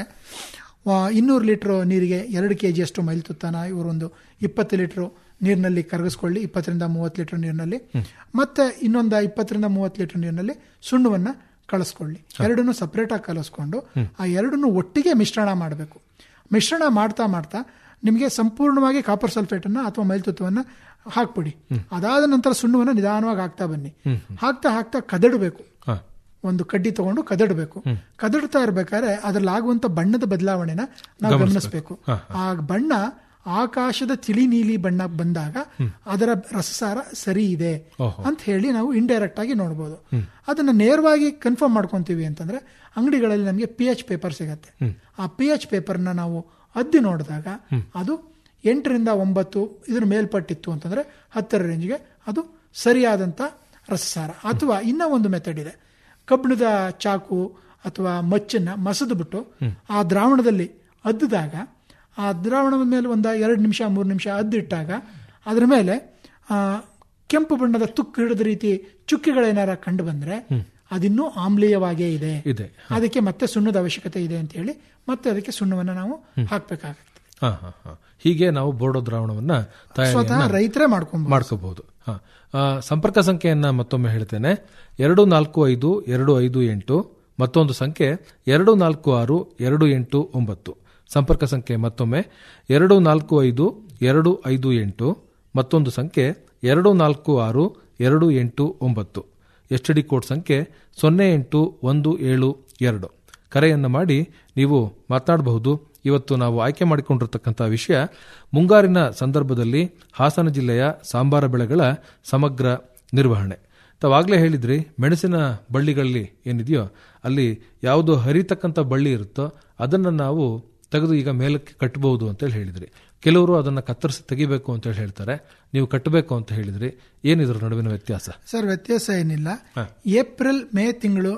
N: ಇನ್ನೂರು ಲೀಟರ್ ನೀರಿಗೆ ಎರಡು ಕೆ ಜಿಯಷ್ಟು ಮೈಲ್ ತುತ್ತಾನ ಇವರೊಂದು ಇಪ್ಪತ್ತು ಲೀಟರ್ ನೀರಿನಲ್ಲಿ ಕರಗಿಸ್ಕೊಳ್ಳಿ ಇಪ್ಪತ್ತರಿಂದ ಮೂವತ್ತು ಲೀಟರ್ ನೀರಿನಲ್ಲಿ ಮತ್ತೆ ಇನ್ನೊಂದು ಇಪ್ಪತ್ತರಿಂದ ಮೂವತ್ತು ಲೀಟರ್ ನೀರಿನಲ್ಲಿ ಸುಣ್ಣವನ್ನ ಕಳಿಸ್ಕೊಳ್ಳಿ ಎರಡನ್ನು ಸಪರೇಟ್ ಆಗಿ ಕಲಿಸ್ಕೊಂಡು ಆ ಎರಡನ್ನು ಒಟ್ಟಿಗೆ ಮಿಶ್ರಣ ಮಾಡಬೇಕು ಮಿಶ್ರಣ ಮಾಡ್ತಾ ಮಾಡ್ತಾ ನಿಮಗೆ ಸಂಪೂರ್ಣವಾಗಿ ಕಾಪರ್ ಸಲ್ಫೇಟ್ ಅನ್ನ ಅಥವಾ ಮೈಲ್ತತ್ವವನ್ನು ಹಾಕ್ಬಿಡಿ ಅದಾದ ನಂತರ ಸುಣ್ಣವನ್ನು ನಿಧಾನವಾಗಿ ಹಾಕ್ತಾ ಬನ್ನಿ ಹಾಕ್ತಾ ಹಾಕ್ತಾ ಕದಡಬೇಕು
M: ಹಾ.
N: ಒಂದು ಕಡ್ಡಿ ತಗೊಂಡು ಕದಡಬೇಕು ಕದಡ್ತಾ ಇರ್ಬೇಕಾದ್ರೆ ಅದ್ರಲ್ಲಿ ಆಗುವಂತ ಬಣ್ಣದ ಬದಲಾವಣೆನ ನಾವು
M: ಗಮನಿಸ್ಬೇಕು.
N: ಗಮನಿಸಬೇಕು
M: ಹಾ,
N: ಆ ಬಣ್ಣ ಆಕಾಶದ ತಿಳಿ ನೀಲಿ ಬಣ್ಣ ಬಂದಾಗ ಅದರ ರಸಸಾರ ಸರಿ ಇದೆ
M: ಓಹೋ.
N: ಅಂತ ಹೇಳಿ ನಾವು ಇಂಡೈರೆಕ್ಟ್ ಆಗಿ ನೋಡಬಹುದು ಅದನ್ನ ನೇರವಾಗಿ ಕನ್ಫರ್ಮ್ ಮಾಡ್ಕೊಂತೀವಿ ಅಂತಂದ್ರೆ ಅಂಗಡಿಗಳಲ್ಲಿ ನಮಗೆ ಪಿ ಎಚ್ ಪೇಪರ್ ಸಿಗತ್ತೆ ಆ ಪಿ ಎಚ್ ಪೇಪರ್ನ ನಾವು ಅದ್ದಿ ನೋಡಿದಾಗ ಅದು ಎಂಟರಿಂದ ಒಂಬತ್ತು ಇದ್ರ ಮೇಲ್ಪಟ್ಟಿತ್ತು ಅಂತಂದ್ರೆ ಹತ್ತರ ರೇಂಜ್ಗೆ ಅದು ಸರಿಯಾದಂತ ರಸಸಾರ ಅಥವಾ ಇನ್ನ ಒಂದು ಮೆಥಡ್ ಇದೆ ಕಬ್ಬಿಣದ ಚಾಕು ಅಥವಾ ಮಚ್ಚನ್ನ ಮಸದು ಬಿಟ್ಟು ಆ ದ್ರಾವಣದಲ್ಲಿ ಅದ್ದಿದಾಗ ಆ ದ್ರಾವಣದ ಮೇಲೆ ಒಂದು ಎರಡು ನಿಮಿಷ ಮೂರು ನಿಮಿಷ ಅದ್ದಿಟ್ಟಾಗ ಅದರ ಮೇಲೆ ಆ, ಕೆಂಪು ಬಣ್ಣದ ತುಕ್ಕು ಹಿಡಿದ ರೀತಿ ಚುಕ್ಕಿಗಳೇನಾರ ಕಂಡು ಬಂದ್ರೆ ಅದಿನ್ನೂ ಆಮ್ಲೀಯವಾಗೇ ಇದೆ
M: ಇದೆ
N: ಅದಕ್ಕೆ ಮತ್ತೆ ಸುಣ್ಣದ ಅವಶ್ಯಕತೆ ಇದೆ ಅಂತ ಹೇಳಿ ಮತ್ತೆ ಅದಕ್ಕೆ ಸುಣ್ಣವನ್ನು ನಾವು ಹಾಕ್ಬೇಕಾಗುತ್ತೆ
M: ಹಾ, ಹಾ, ಹಾ. ಹೀಗೆ ನಾವು ಬೋರ್ಡೋ ದ್ರಾವಣವನ್ನ
N: ಸ್ವತಃ
M: ತಯಾರಿಯನ್ನ
N: ರೈತರೇ ಮಾಡ್ಕೊಂಬೋದು
M: ಮಾಡ್ಕೋಬಹುದು ಹಾ. ಆ, ಸಂಪರ್ಕ ಸಂಖ್ಯೆಯನ್ನ ಮತ್ತೊಮ್ಮೆ ಹೇಳ್ತೇನೆ ಎರಡು ನಾಲ್ಕು ಐದು ಎರಡು ಐದು ಎಂಟು ಮತ್ತೊಂದು ಸಂಖ್ಯೆ ಎರಡು ನಾಲ್ಕು ಆರು ಎರಡು ಎಂಟು ಒಂಬತ್ತು ಸಂಪರ್ಕ ಸಂಖ್ಯೆ ಮತ್ತೊಮ್ಮೆ ಎರಡು ನಾಲ್ಕು ಐದು ಎರಡು ಐದು ಎಂಟು ಮತ್ತೊಂದು ಸಂಖ್ಯೆ ಎರಡು ನಾಲ್ಕು ಆರು ಎರಡು ಎಂಟು ಒಂಬತ್ತು ಎಚ್ ಡಿ ಕೋಡ್ ಸಂಖ್ಯೆ ಸೊನ್ನೆ ಎಂಟು ಒಂದು ಏಳು ಎರಡು ಕರೆಯನ್ನು ಮಾಡಿ ನೀವು ಮಾತನಾಡಬಹುದು ಇವತ್ತು ನಾವು ಆಯ್ಕೆ ಮಾಡಿಕೊಂಡಿರತಕ್ಕಂಥ ವಿಷಯ ಮುಂಗಾರಿನ ಸಂದರ್ಭದಲ್ಲಿ ಹಾಸನ ಜಿಲ್ಲೆಯ ಸಾಂಬಾರ ಬೆಳೆಗಳ ಸಮಗ್ರ ನಿರ್ವಹಣೆ ತಾವಾಗಲೇ ಹೇಳಿದ್ರಿ ಮೆಣಸಿನ ಬಳ್ಳಿಗಳಲ್ಲಿ ಏನಿದೆಯೋ ಅಲ್ಲಿ ಯಾವುದು ಹರಿತಕ್ಕಂಥ ಬಳ್ಳಿ ಇರುತ್ತೋ ಅದನ್ನು ನಾವು ತೆಗೆದು ಈಗ ಮೇಲಕ್ಕೆ ಕಟ್ಟಬಹುದು ಅಂತೇಳಿ ಹೇಳಿದ್ರಿ ಕೆಲವರು ಅದನ್ನು ಕತ್ತರಿಸಿ ತೆಗಿಬೇಕು ಅಂತೇಳಿ ಹೇಳ್ತಾರೆ ನೀವು ಕಟ್ಟಬೇಕು ಅಂತ ಹೇಳಿದ್ರಿ ಏನಿದ್ರ ನಡುವಿನ ವ್ಯತ್ಯಾಸ
N: ಸರ್ ವ್ಯತ್ಯಾಸ ಏನಿಲ್ಲ ಏಪ್ರಿಲ್ ಮೇ ತಿಂಗಳು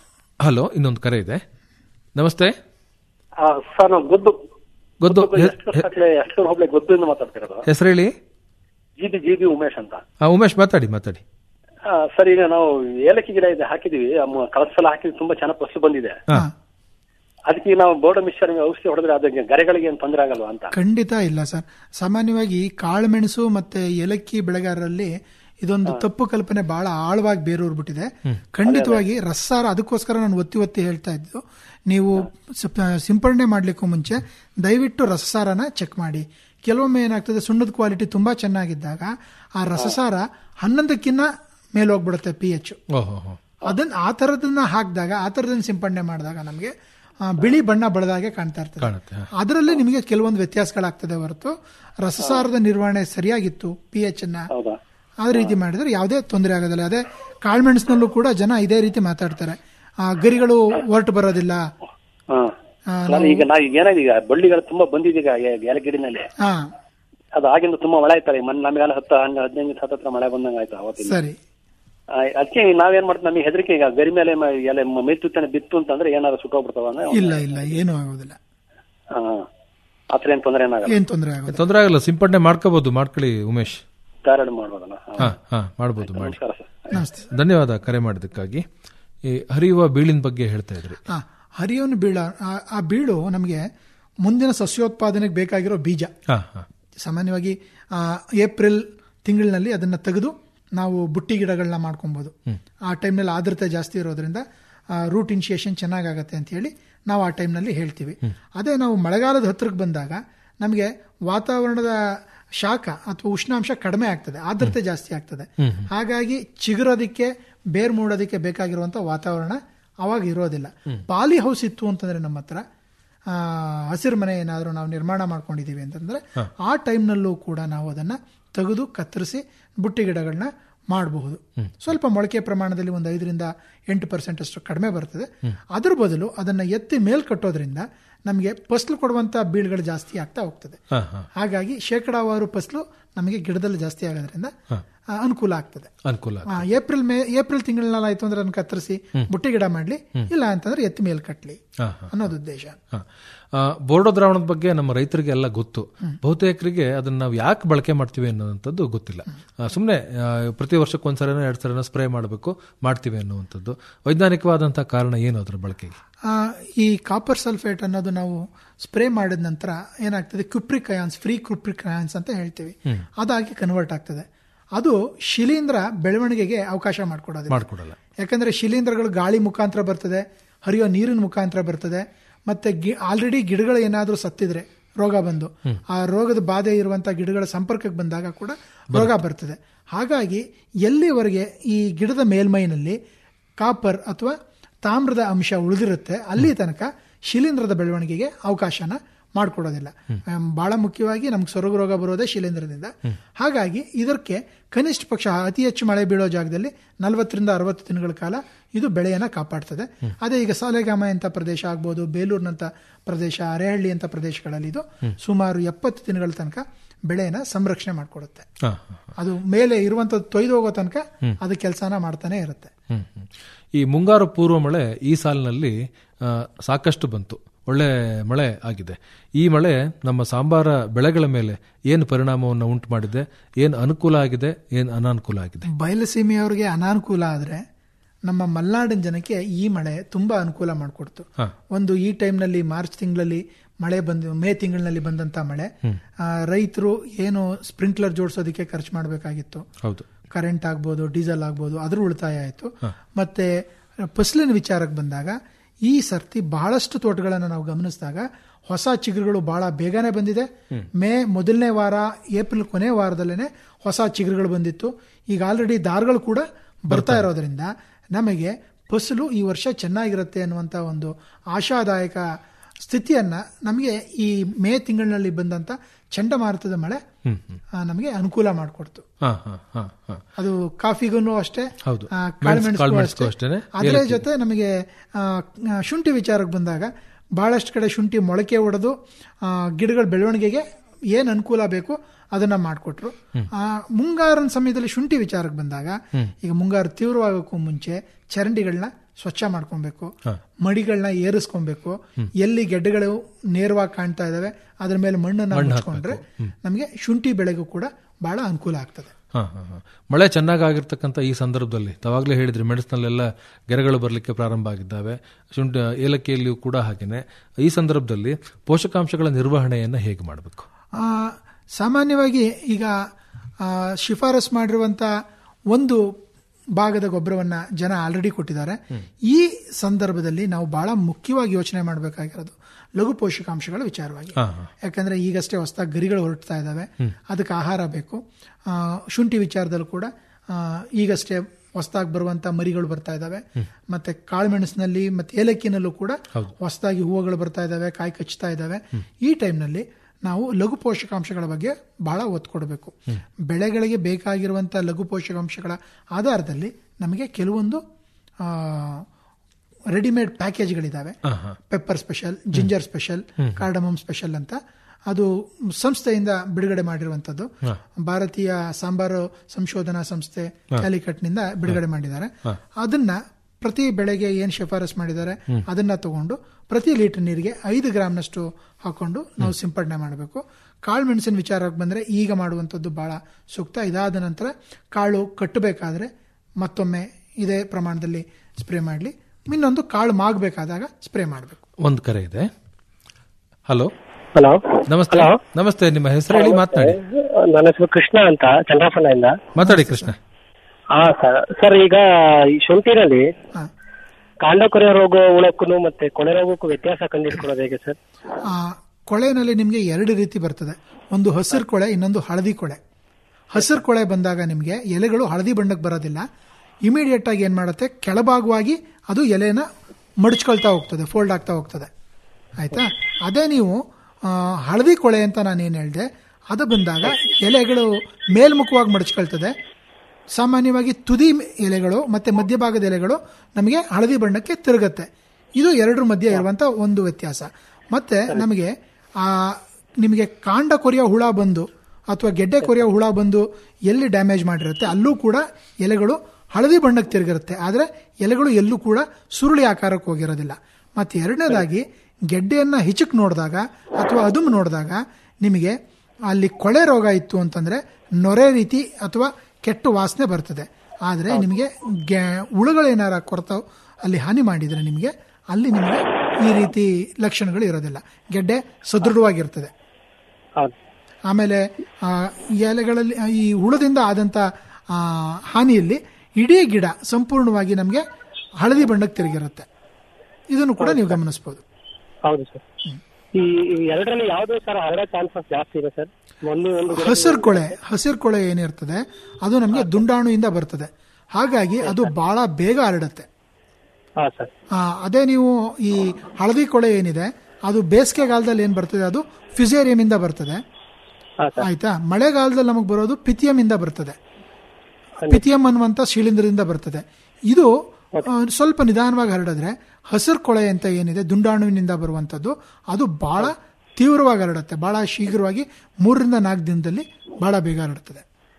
M: ಹಲೋ ಇನ್ನೊಂದು ಕರೆ ಇದೆ ನಮಸ್ತೆ
P: ಸರ್ ನಾವು ಗೊದ್ದು
M: ಗೊದ್ದು
P: ಎಷ್ಟು ವರ್ಷ ಎಷ್ಟು ಹೋಗ್ಲಿ ಗೊದ್ದಿಂದ ಮಾತಾಡ್ತಿರೋದು
M: ಹೆಸರು ಹೇಳಿ
P: G B G B Umesh ಅಂತ
M: ಆ, ಉಮೇಶ್ ಮಾತಾಡಿ ಮಾತಾಡಿ
P: ಆ, ಸರ್ ಈಗ ನಾವು ಏಲಕ್ಕಿ ಗಿಡ ಇದೆ ಹಾಕಿದೀವಿ ಅಮ್ಮ ಕಳೆದ ಸಲ ಹಾಕಿದ್ವಿ ತುಂಬಾ ಚೆನ್ನಾಗಿ ಫಸಲು ಬಂದಿದೆ
M: ಹಾ.
P: ಅದಕ್ಕೆ ನಾವು ಬೋರ್ಡ ಮಿಶ್ರ ಔಷಧಿ ಹೊಡೆದ್ರೆ ಅದಕ್ಕೆ ಗರೆಗಳಿಗೆ ಏನು ತೊಂದರೆ ಆಗಲ್ವಾ ಅಂತ
N: ಖಂಡಿತ ಇಲ್ಲ ಸರ್ ಸಾಮಾನ್ಯವಾಗಿ ಕಾಳುಮೆಣಸು ಮತ್ತೆ ಏಲಕ್ಕಿ ಬೆಳೆಗಾರರಲ್ಲಿ ಇದೊಂದು ತಪ್ಪು ಕಲ್ಪನೆ ಬಹಳ ಆಳವಾಗಿ ಬೇರೂರ್ಬಿಟ್ಟಿದೆ ಖಂಡಿತವಾಗಿ ರಸಾರ ಅದಕ್ಕೋಸ್ಕರ ನಾನು ಒತ್ತಿ ಒತ್ತಿ ಹೇಳ್ತಾ ಇದ್ದು ನೀವು ಸಿಪ್- ಸಿಂಪಡಣೆ ಮಾಡ್ಲಿಕ್ಕೂ ಮುಂಚೆ ದಯವಿಟ್ಟು ರಸಸಾರನ ಚೆಕ್ ಮಾಡಿ ಕೆಲವೊಮ್ಮೆ ಏನಾಗ್ತದೆ ಸುಣ್ಣದ ಕ್ವಾಲಿಟಿ ತುಂಬಾ ಚೆನ್ನಾಗಿದ್ದಾಗ ಆ ರಸಸಾರ ಹನ್ನೊಂದಕ್ಕಿಂತ ಮೇಲೆ ಹೋಗ್ಬಿಡುತ್ತೆ ಪಿ ಎಚ್
M: ಓಹೋ ಹೋ.
N: ಅದನ್ನ ಆ ತರದನ್ನ ಹಾಕಿದಾಗ ಆ ತರದನ್ನ ಸಿಂಪಡಣೆ ಮಾಡಿದಾಗ ನಮಗೆ ಆ, ಬಿಳಿ ಬಣ್ಣ ಬಳೆದಾಗೆ ಕಾಣ್ತಾ ಇರ್ತದೆ
M: ಕಾಣುತ್ತೆ ಹ.
N: ಅದರಲ್ಲಿ ನಿಮಗೆ ಕೆಲವೊಂದು ವ್ಯತ್ಯಾಸಗಳಾಗ್ತದೆ ಹೊರತು ರಸಸಾರದ ನಿರ್ವಹಣೆ ಸರಿಯಾಗಿತ್ತು ಪಿ ಎಚ್ ಅನ್ನ
P: ಹೌದಾ
N: ಆ ರೀತಿ ಮಾಡಿದ್ರೆ ಯಾವುದೇ ತೊಂದರೆ ಆಗೋದಿಲ್ಲ ಅದೇ ಕಾಳ್ಮೆಣಸಿನಲ್ಲೂ ಕೂಡ ಜನ ಇದೇ ರೀತಿ ಮಾತಾಡ್ತಾರೆ ಆ ಗರಿಗಳು ಹೊರಟು ಬರೋದಿಲ್ಲ
P: ಹಾ
N: ಆ,
P: ಅಲ್ಲ, ಈಗ ನಾ ಈಗ ಏನಾಗಿದೆ ಈಗ ಬಳ್ಳಿಗಳು ತುಂಬಾ ಬಂದಿದೆ ಈಗ ಏ- ಏಲಗಿಡಿನಲ್ಲಿ
N: ಹಾ
P: ಅದು ಆಗಿಂದ ತುಂಬಾ ಮಳೆ ಆಯ್ತಾರೆ ಮೊನ್ನೆ ನಮಗೆಲ್ಲ ಹತ್ತು ಹಂಗ ಹದಿನೈದು ಹತ್ತತ್ರ ಮಳೆ ಬಂದಂಗ ಆಯ್ತು ಅವತ್ತಿನ
N: ಸರಿ
P: ಆ, ಅದಕ್ಕೆ ನಾವೇನ್ ಮಾಡ್ತೀವಿ ನಮಗೆ ಹೆದರಿಕೆ ಈಗ ಗರಿ ಮೇಲೆ ಮ- ಎಲೆ ಮ- ಮೇಲ್ತುತ್ತನೆ ಬಿತ್ತು ಅಂತಂದ್ರೆ ಏನಾದ್ರು ಸುಟ್ಟೋಗ್ಬಿಡ್ತಾವ ಅಂದ್ರೆ
N: ಇಲ್ಲ ಇಲ್ಲ ಏನೂ ಆಗೋದಿಲ್ಲ
P: ಹಾ ಆತರ ಏನ್ ತೊಂದರೆ ಏನಾಗಲ್ಲ
N: ಏನ್ ತೊಂದರೆ ಆಗೋದಿಲ್ಲ
M: ತೊಂದರೆ ಆಗಲ್ಲ ಸಿಂಪಡಣೆ ಮಾಡ್ಕೋಬಹುದು ಮಾಡ್ಕೊಳ್ಳಿ ಉಮೇಶ್
P: ಧಾರಾಳ ಮಾಡ್ಬೋದಲ್ಲ ಹಾ.
M: ಹಾ ಹಾ ಮಾಡ್ಬೋದು ಮಾಡಿ
P: ನಮಸ್ಕಾರ ಸರ್
N: ನಮಸ್ತೆ
M: ಧನ್ಯವಾದ ಕರೆ ಮಾಡಿದ್ದಕ್ಕಾಗಿ ಈ ಹರಿಯುವ ಬೀಳಿನ ಬಗ್ಗೆ ಹೇಳ್ತಾ ಇದ್ರಿ
N: ಆ ಹರಿಯೋನು ಬೀಳ ಆ- ಆ ಬೀಳು ನಮಗೆ ಮುಂದಿನ ಸಸ್ಯೋತ್ಪಾದನೆಗೆ ಬೇಕಾಗಿರೋ ಬೀಜ
M: ಹಾ ಹಾ
N: ಸಾಮಾನ್ಯವಾಗಿ ಆ, ಏಪ್ರಿಲ್ ತಿಂಗಳಿನಲ್ಲಿ ಅದನ್ನ ತೆಗೆದು ನಾವು ಬುಟ್ಟಿ ಗಿಡಗಳನ್ನ ಮಾಡ್ಕೊಬೋದು ಆ ಟೈಮ್ನಲ್ಲಿ ಆರ್ದ್ರತೆ ಜಾಸ್ತಿ ಇರೋದ್ರಿಂದ ರೂಟ್ ಇನಿಷಿಯೇಷನ್ ಚೆನ್ನಾಗಾಗತ್ತೆ ಅಂತ ಹೇಳಿ ನಾವು ಆ ಟೈಮ್ನಲ್ಲಿ ಹೇಳ್ತೀವಿ ಅದೇ ನಾವು ಮಳೆಗಾಲದ ಹತ್ರಕ್ಕೆ ಬಂದಾಗ ನಮಗೆ ವಾತಾವರಣದ ಶಾಖ ಅಥವಾ ಉಷ್ಣಾಂಶ ಕಡಿಮೆ ಆಗ್ತದೆ ಆರ್ದ್ರತೆ ಜಾಸ್ತಿ ಆಗ್ತದೆ ಹಾಗಾಗಿ ಚಿಗುರೋದಕ್ಕೆ ಬೇರ್ ಮೂಡೋದಕ್ಕೆ ಬೇಕಾಗಿರುವಂತ ವಾತಾವರಣ ಅವಾಗ ಇರೋದಿಲ್ಲ ಪಾಲಿ ಹೌಸ್ ಇತ್ತು ಅಂತಂದ್ರೆ ನಮ್ಮ ಹತ್ರ ಆ, ಹಸಿರು ಮನೆ ಏನಾದರೂ ನಾವು ನಿರ್ಮಾಣ ಮಾಡ್ಕೊಂಡಿದೀವಿ ಅಂತಂದ್ರೆ ಆ ಟೈಮ್ನಲ್ಲೂ ಕೂಡ ನಾವು ಅದನ್ನ ತೆಗೆದು ಕತ್ತರಿಸಿ ಬುಟ್ಟಿ ಗಿಡಗಳನ್ನ ಮಾಡಬಹುದು ಸ್ವಲ್ಪ ಮೊಳಕೆ ಪ್ರಮಾಣದಲ್ಲಿ ಒಂದು ಐದರಿಂದ ಎಂಟು ಪರ್ಸೆಂಟ್ ಅಷ್ಟು ಕಡಿಮೆ ಬರ್ತದೆ ಅದ್ರ ಬದಲು ಅದನ್ನ ಎತ್ತಿ ಮೇಲ್ ಕಟ್ಟೋದ್ರಿಂದ ನಮಗೆ ಫಸಲು ಕೊಡುವಂತ ಬೀಳ್ಗಳು ಜಾಸ್ತಿ ಆಗ್ತಾ ಹೋಗ್ತದೆ
M: ಹಾ ಹಾ
N: ಹಾಗಾಗಿ ಶೇಕಡಾವಾರು ಫಸಲು ನಮಗೆ ಗಿಡದಲ್ಲಿ ಜಾಸ್ತಿ ಆಗೋದ್ರಿಂದ ಆ, ಅನುಕೂಲ ಆಗ್ತದೆ
M: ಅನುಕೂಲ
N: ಆ, ಏಪ್ರಿಲ್ ಮೇ ಏಪ್ರಿಲ್ ತಿಂಗಳಲ್ಲಿ ಆಯ್ತು ಅಂದ್ರೆ ಅದನ್ನ ಕತ್ತರಿಸಿ ಬುಟ್ಟಿ ಗಿಡ ಮಾಡ್ಲಿ ಇಲ್ಲ ಅಂತಂದ್ರೆ ಎತ್ತಿ ಮೇಲ್ ಕಟ್ಲಿ
M: ಹಾ ಹಾ
N: ಅನ್ನೋದು ಉದ್ದೇಶ
M: ಹ. ಆ, ಬೋರ್ಡೋ ದ್ರಾವಣದ ಬಗ್ಗೆ ನಮ್ಮ ರೈತರಿಗೆ ಎಲ್ಲ ಗೊತ್ತು ಬಹುತೇಕರಿಗೆ ಅದನ್ನ ನಾವು ಯಾಕೆ ಬಳಕೆ ಮಾಡ್ತೀವಿ ಅನ್ನೋವಂಥದ್ದು ಗೊತ್ತಿಲ್ಲ ಸುಮ್ಮನೆ ಪ್ರತಿ ವರ್ಷಕ್ಕೆ ಒಂದ್ಸರಿನೋ ಎರಡು ಸರಿನೋ ಸ್ಪ್ರೇ ಮಾಡಬೇಕು ಮಾಡ್ತೀವಿ ಅನ್ನುವಂಥದ್ದು ವೈಜ್ಞಾನಿಕವಾದಂತಹ ಕಾರಣ ಏನು ಅದರ ಬಳಕೆಗೆ
N: ಆ, ಈ ಕಾಪರ್ ಸಲ್ಫೇಟ್ ಅನ್ನೋದು ನಾವು ಸ್ಪ್ರೇ ಮಾಡಿದ ನಂತರ ಏನಾಗ್ತದೆ cupric ions free cupric ions ಅಂತ ಹೇಳ್ತೀವಿ ಅದಾಗಿ ಕನ್ವರ್ಟ್ ಆಗ್ತದೆ ಅದು ಶಿಲೀಂಧ್ರ ಬೆಳವಣಿಗೆಗೆ ಅವಕಾಶ ಮಾಡಿಕೊಡೋದಿಲ್ಲ
M: ಮಾಡ್ಕೊಡಲ್ಲ
N: ಯಾಕಂದ್ರೆ ಶಿಲೀಂಧ್ರಗಳು ಗಾಳಿ ಮುಖಾಂತರ ಬರ್ತದೆ ಹರಿಯೋ ನೀರಿನ ಮುಖಾಂತರ ಬರ್ತದೆ ಮತ್ತೆ ಆಲ್ರೆಡಿ ಗಿಡಗಳು ಏನಾದರೂ ಸತ್ತಿದ್ರೆ ರೋಗ ಬಂದು ಆ ರೋಗದ ಬಾಧೆ ಇರುವಂತ ಗಿಡಗಳ ಸಂಪರ್ಕಕ್ಕೆ ಬಂದಾಗ ಕೂಡ ರೋಗ ಬರ್ತದೆ ಹಾಗಾಗಿ ಎಲ್ಲಿವರೆಗೆ ಈ ಗಿಡದ ಮೇಲ್ಮೈನಲ್ಲಿ ಕಾಪರ್ ಅಥವಾ ತಾಮ್ರದ ಅಂಶ ಉಳಿದಿರುತ್ತೆ ಅಲ್ಲಿ ತನಕ ಶಿಲೀಂಧ್ರದ ಬೆಳವಣಿಗೆಗೆ ಅವಕಾಶನ ಮಾಡಿಕೊಡೋದಿಲ್ಲ ಆಮ್, ಬಹಳ ಮುಖ್ಯವಾಗಿ ನಮ್ಗೆ ಸೊರಗು ರೋಗ ಬರೋದೇ ಶಿಲೀಂಧ್ರದಿಂದ ಹಾಗಾಗಿ ಇದಕ್ಕೆ ಕನಿಷ್ಠ ಪಕ್ಷ ಅತಿ ಹೆಚ್ಚು ಮಳೆ ಬೀಳೋ ಜಾಗದಲ್ಲಿ ನಲವತ್ತರಿಂದ ಅರವತ್ತು ದಿನಗಳ ಕಾಲ ಇದು ಬೆಳೆಯನ್ನ ಕಾಪಾಡ್ತದೆ ಅದೇ ಈಗ ಸಾಲೆಗಾಮ ಅಂತ ಪ್ರದೇಶ ಆಗ್ಬೋದು ಬೇಲೂರಿನಂತ ಪ್ರದೇಶ ಅರೆಹಳ್ಳಿ ಅಂತ ಪ್ರದೇಶಗಳಲ್ಲಿ ಇದು ಸುಮಾರು ಎಪ್ಪತ್ತು ದಿನಗಳ ತನಕ ಬೆಳೆಯನ್ನ ಸಂರಕ್ಷಣೆ ಮಾಡಿಕೊಡುತ್ತೆ
M: ಹಾ ಹಾ
N: ಅದು ಮೇಲೆ ಇರುವಂತದ್ದು ತೊಯ್ದು ಹೋಗೋ ತನಕ ಅದು ಕೆಲಸನ ಮಾಡ್ತಾನೆ ಇರುತ್ತೆ
M: ಹ್ಮ್, ಹ್ಮ್. ಈ ಮುಂಗಾರು ಪೂರ್ವ ಮಳೆ ಈ ಸಾಲಿನಲ್ಲಿ ಆ, ಸಾಕಷ್ಟು ಬಂತು ಒಳ್ಳೆ ಮಳೆ ಆಗಿದೆ ಈ ಮಳೆ ನಮ್ಮ ಸಾಂಬಾರ ಬೆಳೆಗಳ ಮೇಲೆ ಏನು ಪರಿಣಾಮವನ್ನು ಉಂಟು ಮಾಡಿದೆ ಏನು ಅನುಕೂಲ ಆಗಿದೆ ಏನು ಅನಾನುಕೂಲ ಆಗಿದೆ
N: ಬಯಲುಸೀಮೆಯವರಿಗೆ ಅನಾನುಕೂಲ ಆದ್ರೆ ನಮ್ಮ ಮಲೆನಾಡಿನ ಜನಕ್ಕೆ ಈ ಮಳೆ ತುಂಬಾ ಅನುಕೂಲ ಮಾಡಿಕೊಡ್ತು
M: ಹಾ.
N: ಒಂದು ಈ ಟೈಮ್ನಲ್ಲಿ ಮಾರ್ಚ್ ತಿಂಗಳಲ್ಲಿ ಮಳೆ ಬಂದು ಮೇ ತಿಂಗಳಿನಲ್ಲಿ ಬಂದಂತ ಮಳೆ ರೈತರು ಏನು ಸ್ಪ್ರಿಂಕ್ಲರ್ ಜೋಡಿಸೋದಕ್ಕೆ ಖರ್ಚು ಮಾಡಬೇಕಾಗಿತ್ತು
M: ಹೌದು
N: ಕರೆಂಟ್ ಆಗ್ಬೋದು ಡೀಸೆಲ್ ಆಗ್ಬೋದು ಅದ್ರ ಉಳಿತಾಯ ಆಯಿತು ಮತ್ತೆ ಫಸಲಿನ ವಿಚಾರಕ್ಕೆ ಬಂದಾಗ ಈ ಸರ್ತಿ ಬಹಳಷ್ಟು ತೋಟಗಳನ್ನು ನಾವು ಗಮನಿಸಿದಾಗ ಹೊಸ ಚಿಗುರುಗಳು ಬಹಳ ಬೇಗನೆ ಬಂದಿದೆ ಮೇ ಮೊದಲನೇ ವಾರ ಏಪ್ರಿಲ್ ಕೊನೆ ವಾರದಲ್ಲೇನೆ ಹೊಸ ಚಿಗುರುಗಳು ಬಂದಿತ್ತು ಈಗ ಆಲ್ರೆಡಿ ದಾರಗಳು ಕೂಡ ಬರ್ತಾ ಇರೋದ್ರಿಂದ ನಮಗೆ ಫಸಲು ಈ ವರ್ಷ ಚೆನ್ನಾಗಿರುತ್ತೆ ಅನ್ನುವಂತ ಒಂದು ಆಶಾದಾಯಕ ಸ್ಥಿತಿಯನ್ನ ನಮಗೆ ಈ ಮೇ ತಿಂಗಳಿನಲ್ಲಿ ಬಂದಂತ ಚಂಡಮಾರುತದ ಮಳೆ
M: ಹ್ಮ್ ಹ್ಮ್.
N: ಆ, ನಮಗೆ ಅನುಕೂಲ ಮಾಡಿಕೊಡ್ತು
M: ಹಾ ಹಾ ಹಾ ಹಾ
N: ಅದು ಕಾಫಿಗೂ ಅಷ್ಟೇ
M: ಹೌದು.
N: ಆ,
M: ಮೆಣಸು-
N: ಕಾಳುಮೆಣಸಿಗೂ
M: ಕಾಳುಮೆಣಸಿಗೂ
N: ಅಷ್ಟೇ
M: ಅಷ್ಟೇನೆ.
N: ಅದರ
M: ಏಲಕ್ಕಿ.
N: ಜೊತೆ ನಮಗೆ ಆ, ಆ, ಶುಂಠಿ ವಿಚಾರಕ್ಕೆ ಬಂದಾಗ ಬಹಳಷ್ಟು ಕಡೆ ಶುಂಠಿ ಮೊಳಕೆ ಹೊಡೆದು ಆ, ಗಿಡಗಳ ಬೆಳವಣಿಗೆಗೆ ಏನ್ ಅನುಕೂಲ ಬೇಕು ಅದನ್ನ ಮಾಡಿಕೊಟ್ರು ಮುಂಗಾರಿನ ಸಮಯದಲ್ಲಿ ಶುಂಠಿ ವಿಚಾರಕ್ಕೆ ಬಂದಾಗ ಈಗ ಮುಂಗಾರು ತೀವ್ರವಾಗೋಕ್ಕೂ ಮುಂಚೆ ಚರಂಡಿಗಳನ್ನ ಸ್ವಚ್ಛ ಮಾಡ್ಕೊಬೇಕು ಮಡಿಗಳನ್ನ ಏರಿಸ್ಕೊಬೇಕು ಎಲ್ಲಿ ಗೆಡ್ಡೆಗಳು ನೇರವಾಗಿ ಕಾಣ್ತಾ ಇದಾವೆ ಅದ್ರ ಮೇಲೆ ಮಣ್ಣನ್ನ
M: ಮಣ್ಣು
N: ಮುಚ್ಕೊಂಡ್ರೆ ನಮಗೆ ಶುಂಠಿ ಬೆಳೆಗೂ ಕೂಡ ಬಹಳ ಅನುಕೂಲ ಆಗ್ತದೆ
M: ಹಾ, ಹಾ, ಹಾ. ಮಳೆ ಚೆನ್ನಾಗಿರ್ತಕ್ಕಂಥ ಈ ಸಂದರ್ಭದಲ್ಲಿ ತಾವಾಗಲೇ ಹೇಳಿದ್ರಿ ಮೆಣಸಿನಲ್ಲೆಲ್ಲ ಗೆರೆಗಳು ಬರಲಿಕ್ಕೆ ಪ್ರಾರಂಭ ಆಗಿದ್ದಾವೆ ಶುಂಠಿ ಏಲಕ್ಕಿಯಲ್ಲಿಯೂ ಕೂಡ ಹಾಗೇನೆ ಈ ಸಂದರ್ಭದಲ್ಲಿ ಪೋಷಕಾಂಶಗಳ ನಿರ್ವಹಣೆಯನ್ನು ಹೇಗೆ ಮಾಡಬೇಕು
N: ಆ, ಸಾಮಾನ್ಯವಾಗಿ ಈಗ ಆ, ಶಿಫಾರಸ್ ಮಾಡಿರುವಂತ ಒಂದು ಭಾಗದ ಗೊಬ್ಬರವನ್ನ ಜನ ಆಲ್ರೆಡಿ ಕೊಟ್ಟಿದ್ದಾರೆ ಈ ಸಂದರ್ಭದಲ್ಲಿ ನಾವು ಬಹಳ ಮುಖ್ಯವಾಗಿ ಯೋಚನೆ ಮಾಡಬೇಕಾಗಿರೋದು ಲಘು ಪೋಷಕಾಂಶಗಳ ವಿಚಾರವಾಗಿ
M: ಹಾ, ಹಾ.
N: ಯಾಕಂದ್ರೆ ಈಗಷ್ಟೇ ಹೊಸದಾಗಿ ಗರಿಗಳು ಹೊರಡ್ತಾ ಇದ್ದಾವೆ ಅದಕ್ಕೆ ಆಹಾರ ಬೇಕು ಆ, ಶುಂಠಿ ವಿಚಾರದಲ್ಲೂ ಕೂಡ ಆ, ಈಗಷ್ಟೇ ಹೊಸದಾಗಿ ಬರುವಂತ ಮರಿಗಳು ಬರ್ತಾ ಇದ್ದಾವೆ ಮತ್ತೆ ಕಾಳುಮೆಣಸಿನಲ್ಲಿ ಮತ್ತೆ ಏಲಕ್ಕಿನಲ್ಲೂ ಕೂಡ ಹೊಸದಾಗಿ ಹೂವುಗಳು ಬರ್ತಾ ಇದ್ದಾವೆ ಕಾಯಿ ಕಚ್ಚುತ್ತಾ ಇದ್ದಾವೆ ಈ ಟೈಮ್ನಲ್ಲಿ ನಾವು ಲಘು ಪೋಷಕಾಂಶಗಳ ಬಗ್ಗೆ ಬಹಳ ಒತ್ತು ಕೊಡಬೇಕು ಬೆಳೆಗಳಿಗೆ ಬೇಕಾಗಿರುವಂತಹ ಲಘು ಪೋಷಕಾಂಶಗಳ ಆಧಾರದಲ್ಲಿ ನಮಗೆ ಕೆಲವೊಂದು ರೆಡಿಮೇಡ್ ಪ್ಯಾಕೇಜ್ಗಳಿದ್ದಾವೆ
M: ಆಹಾ.
N: Pepper special ginger special cardamom special ಅಂತ ಅದು ಸಂಸ್ಥೆಯಿಂದ ಬಿಡುಗಡೆ ಮಾಡಿರುವಂತದ್ದು
M: ಹಾ.
N: ಭಾರತೀಯ ಸಾಂಬಾರು ಸಂಶೋಧನಾ ಸಂಸ್ಥೆ
M: ಹಾ.
N: ಕ್ಯಾಲಿಕಟ್ನಿಂದ ಬಿಡುಗಡೆ ಮಾಡಿದ್ದಾರೆ
M: ಹಾ.
N: ಅದನ್ನ ಪ್ರತಿ ಬೆಳೆಗೆ ಏನ್ ಶಿಫಾರಸ್ ಮಾಡಿದ್ದಾರೆ ಅದನ್ನ ತಗೊಂಡು ಪ್ರತಿ ಲೀಟರ್ ನೀರಿಗೆ ಐದು ಗ್ರಾಮ್ನಷ್ಟು ಹಾಕೊಂಡು ನಾವು ಸಿಂಪಡಣೆ ಮಾಡಬೇಕು ಕಾಳು ಮೆಣಸಿನ ವಿಚಾರಕ್ಕೆ ಬಂದ್ರೆ ಈಗ ಮಾಡುವಂಥದ್ದು ಬಹಳ ಸೂಕ್ತ ಇದಾದ ನಂತರ ಕಾಳು ಕಟ್ಟಬೇಕಾದ್ರೆ ಮತ್ತೊಮ್ಮೆ ಇದೇ ಪ್ರಮಾಣದಲ್ಲಿ ಸ್ಪ್ರೇ ಮಾಡಲಿ ಇನ್ನೊಂದು ಕಾಳು ಮಾಗಬೇಕಾದಾಗ ಸ್ಪ್ರೇ ಮಾಡಬೇಕು
M: ಒಂದು ಕರೆ ಇದೆ ಹಲೋ
Q: ಹಲೋ
M: ನಮಸ್ತೆ
Q: ಹಲೋ.
M: ನಮಸ್ತೆ ನಿಮ್ಮ ಹೆಸರು ಹೇಳಿ ಮಾತನಾಡಿ
Q: ನನ್ನ ಹೆಸರು ಕೃಷ್ಣ ಅಂತ ಚಂದ್ರಪ್ಪನಿಂದ
M: ಮಾತಾಡಿ ಕೃಷ್ಣ
Q: ಹಾ ಸರ್ ಸರ್ ಈಗ ಈ ಶುಂಠಿನಲ್ಲಿ ಕಾಂಡ ಕೊರೆ ರೋಗ ಹುಳಕ್ಕೂ ಮತ್ತೆ ಕೊಳೆ ರೋಗಕ್ಕೂ ವ್ಯತ್ಯಾಸ ಕಂಡುಹಿಡ್ಕೊಳ್ಳೋದು ಹೇಗೆ ಸರ್
N: ಆ, ಕೊಳೆನಲ್ಲಿ ನಿಮಗೆ ಎರಡು ರೀತಿ ಬರ್ತದೆ ಒಂದು ಹಸಿರು ಕೊಳೆ ಇನ್ನೊಂದು ಹಳದಿ ಕೊಳೆ ಹಸಿರು ಕೊಳೆ ಬಂದಾಗ ನಿಮಗೆ ಎಲೆಗಳು ಹಳದಿ ಬಣ್ಣಕ್ಕೆ ಬರೋದಿಲ್ಲ ಇಮಿಡಿಯೇಟ್ ಆಗಿ ಏನ್ ಮಾಡುತ್ತೆ ಕೆಳಭಾಗವಾಗಿ ಅದು ಎಲೆನ ಮಡಚ್ಕೊಳ್ತಾ ಹೋಗ್ತದೆ ಫೋಲ್ಡ್ ಆಗ್ತಾ ಹೋಗ್ತದೆ ಆಯ್ತಾ ಅದೇ ನೀವು ಆ, ಹಳದಿ ಕೊಳೆ ಅಂತ ನಾನು ಏನು ಹೇಳಿದೆ ಅದು ಬಂದಾಗ ಎಲೆಗಳು ಮೇಲ್ಮುಖವಾಗಿ ಮಡಚ್ಕೊಳ್ತದೆ ಸಾಮಾನ್ಯವಾಗಿ ತುದಿ ಎಲೆಗಳು ಮತ್ತೆ ಮಧ್ಯಭಾಗದ ಎಲೆಗಳು ನಮಗೆ ಹಳದಿ ಬಣ್ಣಕ್ಕೆ ತಿರುಗತ್ತೆ ಇದು ಎರಡರ ಮಧ್ಯೆ ಇರುವಂತ ಒಂದು ವ್ಯತ್ಯಾಸ ಮತ್ತೆ ನಮಗೆ ಆ ನಿಮಗೆ ಕಾಂಡ ಕೊರಿಯೋ ಹುಳ ಬಂದು ಅಥವಾ ಗೆಡ್ಡೆ ಕೊರಿಯೋ ಹುಳ ಬಂದು ಎಲ್ಲಿ ಡ್ಯಾಮೇಜ್ ಮಾಡಿರುತ್ತೆ ಅಲ್ಲೂ ಕೂಡ ಎಲೆಗಳು ಹಳದಿ ಬಣ್ಣಕ್ಕೆ ತಿರುಗಿರುತ್ತೆ ಆದರೆ ಎಲೆಗಳು ಎಲ್ಲೂ ಕೂಡ ಸುರುಳಿ ಆಕಾರಕ್ಕೆ ಹೋಗಿರೋದಿಲ್ಲ ಮತ್ತೆ ಎರಡನೇದಾಗಿ ಗೆಡ್ಡೆಯನ್ನ ಹಿಚಕ್ ನೋಡಿದಾಗ ಅಥವಾ ಅದುಮ್ ನೋಡಿದಾಗ ನಿಮಗೆ ಅಲ್ಲಿ ಕೊಳೆ ರೋಗ ಇತ್ತು ಅಂತಂದ್ರೆ ನೊರೆ ರೀತಿ ಅಥವಾ ಕೆಟ್ಟ ವಾಸನೆ ಬರ್ತದೆ ಆದರೆ ನಿಮಗೆ ಗೆ- ಹುಳುಗಳೇನಾರ ಕೊರತ ಅಲ್ಲಿ ಹಾನಿ ಮಾಡಿದರೆ ನಿಮಗೆ ಅಲ್ಲಿ ನಿಮಗೆ ಈ ರೀತಿ ಲಕ್ಷಣಗಳು ಇರೋದಿಲ್ಲ ಗೆಡ್ಡೆ ಸದೃಢವಾಗಿರ್ತದೆ ಆಮೇಲೆ ಆ, ಈ ಎಲೆಗಳಲ್ಲಿ ಆ, ಈ ಹುಳದಿಂದ ಆದಂತ ಆ, ಹಾನಿಯಲ್ಲಿ ಇಡೀ ಗಿಡ ಸಂಪೂರ್ಣವಾಗಿ ನಮಗೆ ಹಳದಿ ಬಣ್ಣಕ್ಕೆ ತಿರುಗಿರುತ್ತೆ ಇದನ್ನು ಕೂಡ ನೀವು ಗಮನಿಸಬಹುದು
Q: ಹೌದು ಸರ್ ಈ ಈ ಎರಡರಲ್ಲಿ ಯಾವ್ದು ಸರ್ ಹರಡೋ ಚಾನ್ಸಸ್ ಜಾಸ್ತಿ ಇದೆ ಸರ್ ಒಂದು ಒಂದು ಗಿಡ-
N: ಹಸಿರು ಕೊಳೆ ಹಸಿರು ಕೊಳೆ ಏನಿರ್ತದೆ ಅದು ನಮಗೆ ದುಂಡಾಣುವಿಂದ ಬರ್ತದೆ ಹಾಗಾಗಿ ಅದು ಬಹಳ ಬೇಗ ಹರಡುತ್ತೆ
Q: ಹಾ ಸರ್
N: ಆ, ಅದೇ ನೀವು ಈ ಹಳದಿ ಕೊಳೆ ಏನಿದೆ ಅದು ಬೇಸಿಗೆಗಾಲದಲ್ಲಿ ಏನ್ ಬರ್ತದೆ ಅದು ಫಿಸೇರಿಯಂ ಇಂದ ಬರ್ತದೆ ಆಯ್ತಾ ಮಳೆಗಾಲದಲ್ಲಿ ನಮಗೆ ಬರೋದು ಪಿಥಿಯಂ ಇಂದ ಬರ್ತದೆ ಪಿಥಿಯಂ ಅನ್ನುವಂತ ಶಿಲೀಂಧ್ರದಿಂದ ಬರ್ತದೆ ಇದು ಆ, ಸ್ವಲ್ಪ ನಿಧಾನವಾಗಿ ಹರಡಿದ್ರೆ ಹಸಿರು ಕೊಳೆ ಅಂತ ಏನಿದೆ ದುಂಡಾಣುವಿನಿಂದ ಬರುವಂತದ್ದು ಅದು ಬಹಳ ತೀವ್ರವಾಗಿ ಹರಡುತ್ತೆ ಬಹಳ ಶೀಘ್ರವಾಗಿ ಮೂರರಿಂದ ನಾಲ್ಕು ದಿನದಲ್ಲಿ ಬಹಳ ಬೇಗ ಹರಡುತ್ತದೆ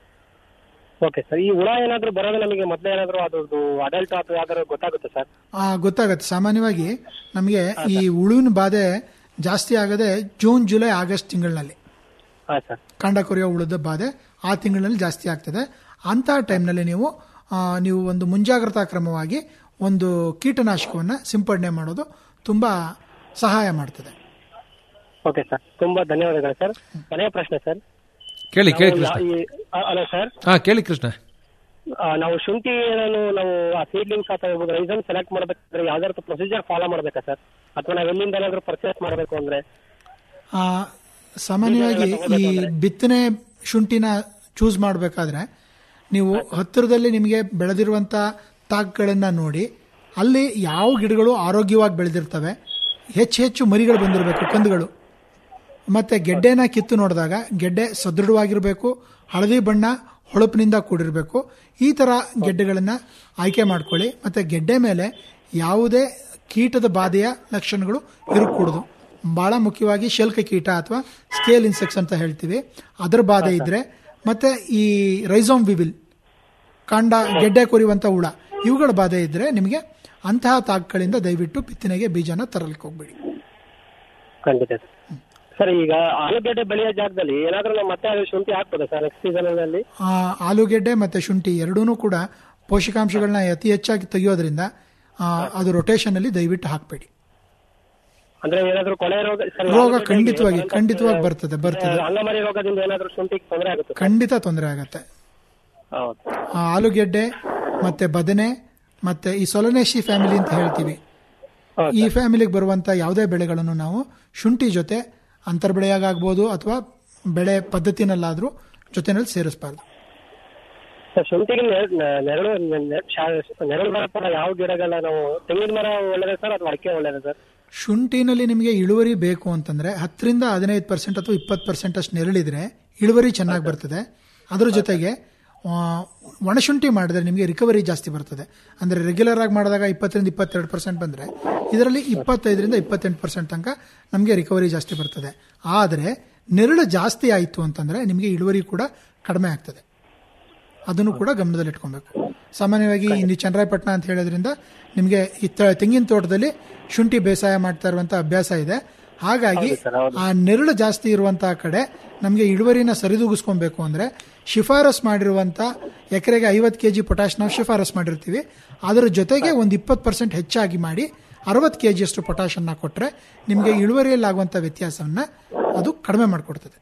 Q: ಓಕೆ ಸರ್ ಈ ಹುಳ ಏನಾದ್ರು ಬರೋದು ನಮಗೆ ಮೊದಲೇ ಏನಾದ್ರು ಅದ್ರದ್ದು ಅಡಲ್ಟ್ ಅಥವಾ ಯಾವ್ದಾದ್ರು ಗೊತ್ತಾಗುತ್ತೆ ಸರ್
N: ಆ, ಗೊತ್ತಾಗತ್ತೆ ಸಾಮಾನ್ಯವಾಗಿ ನಮಗೆ ಈ ಉಳುವಿನ ಬಾಧೆ ಜಾಸ್ತಿ ಆಗದೆ ಜೂನ್ ಜುಲೈ ಆಗಸ್ಟ್ ತಿಂಗಳಿನಲ್ಲಿ
Q: ಹಾ ಸರ್
N: ಕಾಂಡ ಕೊರೆಯೋ ಉಳಿದ ಬಾಧೆ ಆ ತಿಂಗಳಿನಲ್ಲಿ ಜಾಸ್ತಿ ಆಗ್ತದೆ ಅಂತ ಟೈಮ್ನಲ್ಲಿ ನೀವು ಆ, ನೀವು ಒಂದು ಮುಂಜಾಗ್ರತಾ ಕ್ರಮವಾಗಿ ಒಂದು ಕೀಟನಾಶಕವನ್ನ ಸಿಂಪಡಣೆ ಮಾಡೋದು ತುಂಬಾ ಸಹಾಯ ಮಾಡ್ತದೆ
Q: ಓಕೆ ಸರ್ ತುಂಬಾ ಧನ್ಯವಾದಗಳು ಸರ್ ಕೊನೆಯ ಪ್ರಶ್ನೆ ಸರ್
M: ಕೇಳಿ ಕೇಳಿ
Q: ನಾವು
M: ಕೃಷ್ಣ
Q: ಯಾ- ಈ- ಅ- ಅಲ್ಲ ಸರ್
M: ಹಾ ಕೇಳಿ ಕೃಷ್ಣ
Q: ಆ, ನಾವು ಶುಂಠಿ ಏನನ್ನು ನಾವು ಆ ಸೀಡ್ಲಿಂಗ್ಸ್ ಅಥವಾ ರೈಸನ್ ಸೆಲೆಕ್ಟ್ ಮಾಡ್ಬೇಕಾದ್ರೆ ಯಾವ್ದಾದ್ರು ಪ್ರೊಸೀಜರ್ ಫಾಲೋ ಮಾಡ್ಬೇಕಾ ಸರ್ ಅಥವಾ ನಾವು ಎಲ್ಲಿಂದ ಏನಾದ್ರು ಪರ್ಚೇಸ್ ಮಾಡಬೇಕು ಅಂದ್ರೆ
N: ಆ, ಸಾಮಾನ್ಯವಾಗಿ ಈ ಬಿತ್ತನೆ ಶುಂಠಿನ ಚೂಸ್ ಮಾಡಬೇಕಾದ್ರೆ ನೀವು ಹತ್ತಿರದಲ್ಲಿ ನಿಮಗೆ ಬೆಳೆದಿರುವಂಥ ತಾಕ್ಗಳನ್ನ ನೋಡಿ ಅಲ್ಲಿ ಯಾವ ಗಿಡಗಳು ಆರೋಗ್ಯವಾಗಿ ಬೆಳೆದಿರ್ತವೆ ಹೆಚ್ಚು ಹೆಚ್ಚು ಮರಿಗಳು ಬಂದಿರಬೇಕು ಕಂದುಗಳು ಮತ್ತೆ ಗೆಡ್ಡೆನ ಕಿತ್ತು ನೋಡಿದಾಗ ಗೆಡ್ಡೆ ಸದೃಢವಾಗಿರಬೇಕು ಹಳದಿ ಬಣ್ಣ ಹೊಳಪಿನಿಂದ ಕೂಡಿರಬೇಕು ಈ ತರ ಗೆಡ್ಡೆಗಳನ್ನ ಆಯ್ಕೆ ಮಾಡ್ಕೊಳ್ಳಿ ಮತ್ತೆ ಗೆಡ್ಡೆ ಮೇಲೆ ಯಾವುದೇ ಕೀಟದ ಬಾಧೆಯ ಲಕ್ಷಣಗಳು ಇರಕೂಡದು ಬಹಳ ಮುಖ್ಯವಾಗಿ ಶಲ್ಕ ಕೀಟ ಅಥವಾ ಸ್ಕೇಲ್ ಇನ್ಸೆಕ್ಟ್ಸ್ ಅಂತ ಹೇಳ್ತೀವಿ ಅದರ ಬಾಧೆ ಇದ್ರೆ ಮತ್ತೆ ಈ ರೈಸೋಮ್ ವಿವಿಲ್ ಕಾಂಡ ಗೆಡ್ಡೆ ಕೊರಿಯುವಂತ ಹುಳ ಇವುಗಳ ಬಾಧೆ ಇದ್ರೆ ನಿಮಗೆ ಅಂತಹ ತಾಕ್ಗಳಿಂದ ದಯವಿಟ್ಟು ಬಿತ್ತನೆಗೆ ಬೀಜನ ತರಲಿಕ್ಕೆ ಹೋಗ್ಬೇಡಿ
Q: ಖಂಡಿತ ಸರ್. ಸರ್ ಈಗ ಆಲೂಗಡ್ಡೆ ಬೆಳೆಯೋ ಜಾಗದಲ್ಲಿ ಏನಾದ್ರೂ ನಾವು ಮತ್ತೆ ಅದು ಶುಂಠಿ ಹಾಕ್ಬೋದಾ ಸರ್ ನೆಕ್ಸ್ಟ್ ಸೀಸನ್ ಅಲ್ಲಿ
N: ಆ, ಆಲೂಗೆಡ್ಡೆ ಮತ್ತೆ ಶುಂಠಿ ಎರಡೂ ಕೂಡ ಪೋಷಕಾಂಶಗಳನ್ನ ಅತಿ ಹೆಚ್ಚಾಗಿ ತೆಗೆಯೋದ್ರಿಂದ ಆ, ಅದು ರೊಟೇಷನ್ ಅಲ್ಲಿ ದಯವಿಟ್ಟು ಹಾಕಬೇಡಿ
Q: ಅಂದ್ರೆ ಏನಾದ್ರೂ ಕೊಳೆ ರೋಗ ಸರ್
N: ರೋಗ
Q: ಆಲೂಗಡ್ಡೆಗೆ
N: ಖಂಡಿತವಾಗಿ
Q: ಬರುವಂತ,
N: ಖಂಡಿತವಾಗಿ ಬರ್ತದೆ ಬರ್ತದೆ
Q: ಆ, ಅಂಗಮಾರಿ ರೋಗದಿಂದ ಏನಾದ್ರೂ ಶುಂಠಿಗೆ ತೊಂದರೆ ಆಗುತ್ತೆ
N: ಖಂಡಿತ ತೊಂದರೆ ಆಗತ್ತೆ
Q: ಹೌದು
N: ಆ, ಆಲೂಗೆಡ್ಡೆ ಮತ್ತೆ ಬದನೆ ಮತ್ತೆ ಈ ಸೊಲನೇಶಿ ಫ್ಯಾಮಿಲಿ ಅಂತ ಹೇಳ್ತೀವಿ ಈ ಫ್ಯಾಮಿಲಿಗೆ ಬರುವಂತ ಯಾವುದೇ ಬೆಳೆಗಳನ್ನು ನಾವು ಶುಂಠಿ ಜೊತೆ ಅಂತರ್ಬೆಳೆಯಾಗಬಹುದು ಅಥವಾ ಬೆಳೆ ಪದ್ಧತಿನಲ್ಲಾದ್ರೂ ಜೊತೆನಲ್ಲಿ ಸೇರಿಸಬಾರ್ದು
Q: ಸರ್ ಶುಂಠಿಗೆ ನೆರ- ನೆ- ನೆರಳು ನೆ- ಶಾ- ನೆರಳು ಬರಪ್ಪನ ಯಾವ ಗಿಡಗಳ ನಾವು ತೆಂಗಿನ ಮರ ಒಳ್ಳೇದೇ ಸರ್ ಅಥವಾ ಅಡಿಕೆ ಒಳ್ಳೇದೇ ಸರ್
N: ಶುಂಠಿನಲ್ಲಿ ನಿಮಗೆ ಇಳುವರಿ ಬೇಕು ಅಂತಂದ್ರೆ ಹತ್ತರಿಂದ ಹದಿನೈದು ಪರ್ಸೆಂಟ್ ಅಥವಾ ಇಪ್ಪತ್ತು ಪರ್ಸೆಂಟ್ ಅಷ್ಟು ನೆರಳಿದ್ರೆ ಇಳುವರಿ ಚೆನ್ನಾಗಿ ಬರ್ತದೆ ಅದ್ರ ಜೊತೆಗೆ ಆ, ಒಣಶುಂಠಿ ಮಾಡಿದ್ರೆ ನಿಮಗೆ ರಿಕವರಿ ಜಾಸ್ತಿ ಬರ್ತದೆ ಅಂದ್ರೆ ರೆಗ್ಯುಲರ್ ಆಗಿ ಮಾಡಿದಾಗ ಇಪ್ಪತ್ತರಿಂದ ಇಪ್ಪತ್ತೆರಡು ಪರ್ಸೆಂಟ್ ಬಂದ್ರೆ ಇದರಲ್ಲಿ ಇಪ್ಪತ್ತೈದರಿಂದ ಇಪ್ಪತ್ತೆಂಟು ಪರ್ಸೆಂಟ್ ತನಕ ನಮಗೆ ರಿಕವರಿ ಜಾಸ್ತಿ ಬರ್ತದೆ ಆದರೆ ನೆರಳು ಜಾಸ್ತಿ ಆಯಿತು ಅಂತಂದ್ರೆ ನಿಮಗೆ ಇಳುವರಿ ಕೂಡ ಕಡಿಮೆ ಆಗ್ತದೆ ಅದನ್ನು ಕೂಡ ಗಮನದಲ್ಲಿ ಇಟ್ಕೊಬೇಕು ಸಾಮಾನ್ಯವಾಗಿ ಇಲ್ಲಿ ಚನ್ನರಾಯಪಟ್ಟಣ ಅಂತ ಹೇಳೋದ್ರಿಂದ ನಿಮಗೆ ಈ ತ- ತೆಂಗಿನ ತೋಟದಲ್ಲಿ ಶುಂಠಿ ಬೇಸಾಯ ಮಾಡ್ತಾ ಇರುವಂತ ಅಭ್ಯಾಸ ಇದೆ ಹಾಗಾಗಿ ಆ ನೆರಳು ಜಾಸ್ತಿ ಇರುವಂತಹ ಕಡೆ ನಮಗೆ ಇಳುವರಿನ ಸರಿದೂಗಿಸ್ಕೊಬೇಕು ಅಂದ್ರೆ ಶಿಫಾರಸ್ ಮಾಡಿರುವಂತ ಎಕರೆಗೆ ಐವತ್ತು ಕೆಜಿ ಪೊಟ್ಯಾಶ್ ನಾವು ಶಿಫಾರಸ್ ಮಾಡಿರ್ತೀವಿ ಅದರ ಜೊತೆಗೆ ಒಂದು ಇಪ್ಪತ್ತು ಪರ್ಸೆಂಟ್ ಹೆಚ್ಚಾಗಿ ಮಾಡಿ ಅರವತ್ತು ಕೆ ಜಿಯಷ್ಟು ಪೊಟ್ಯಾಶ್ ಅನ್ನ ಕೊಟ್ಟರೆ ನಿಮಗೆ ಇಳುವರಿಯಲ್ಲಿ ಆಗುವಂಥ ವ್ಯತ್ಯಾಸವನ್ನ ಅದು ಕಡಿಮೆ ಮಾಡಿಕೊಡ್ತದೆ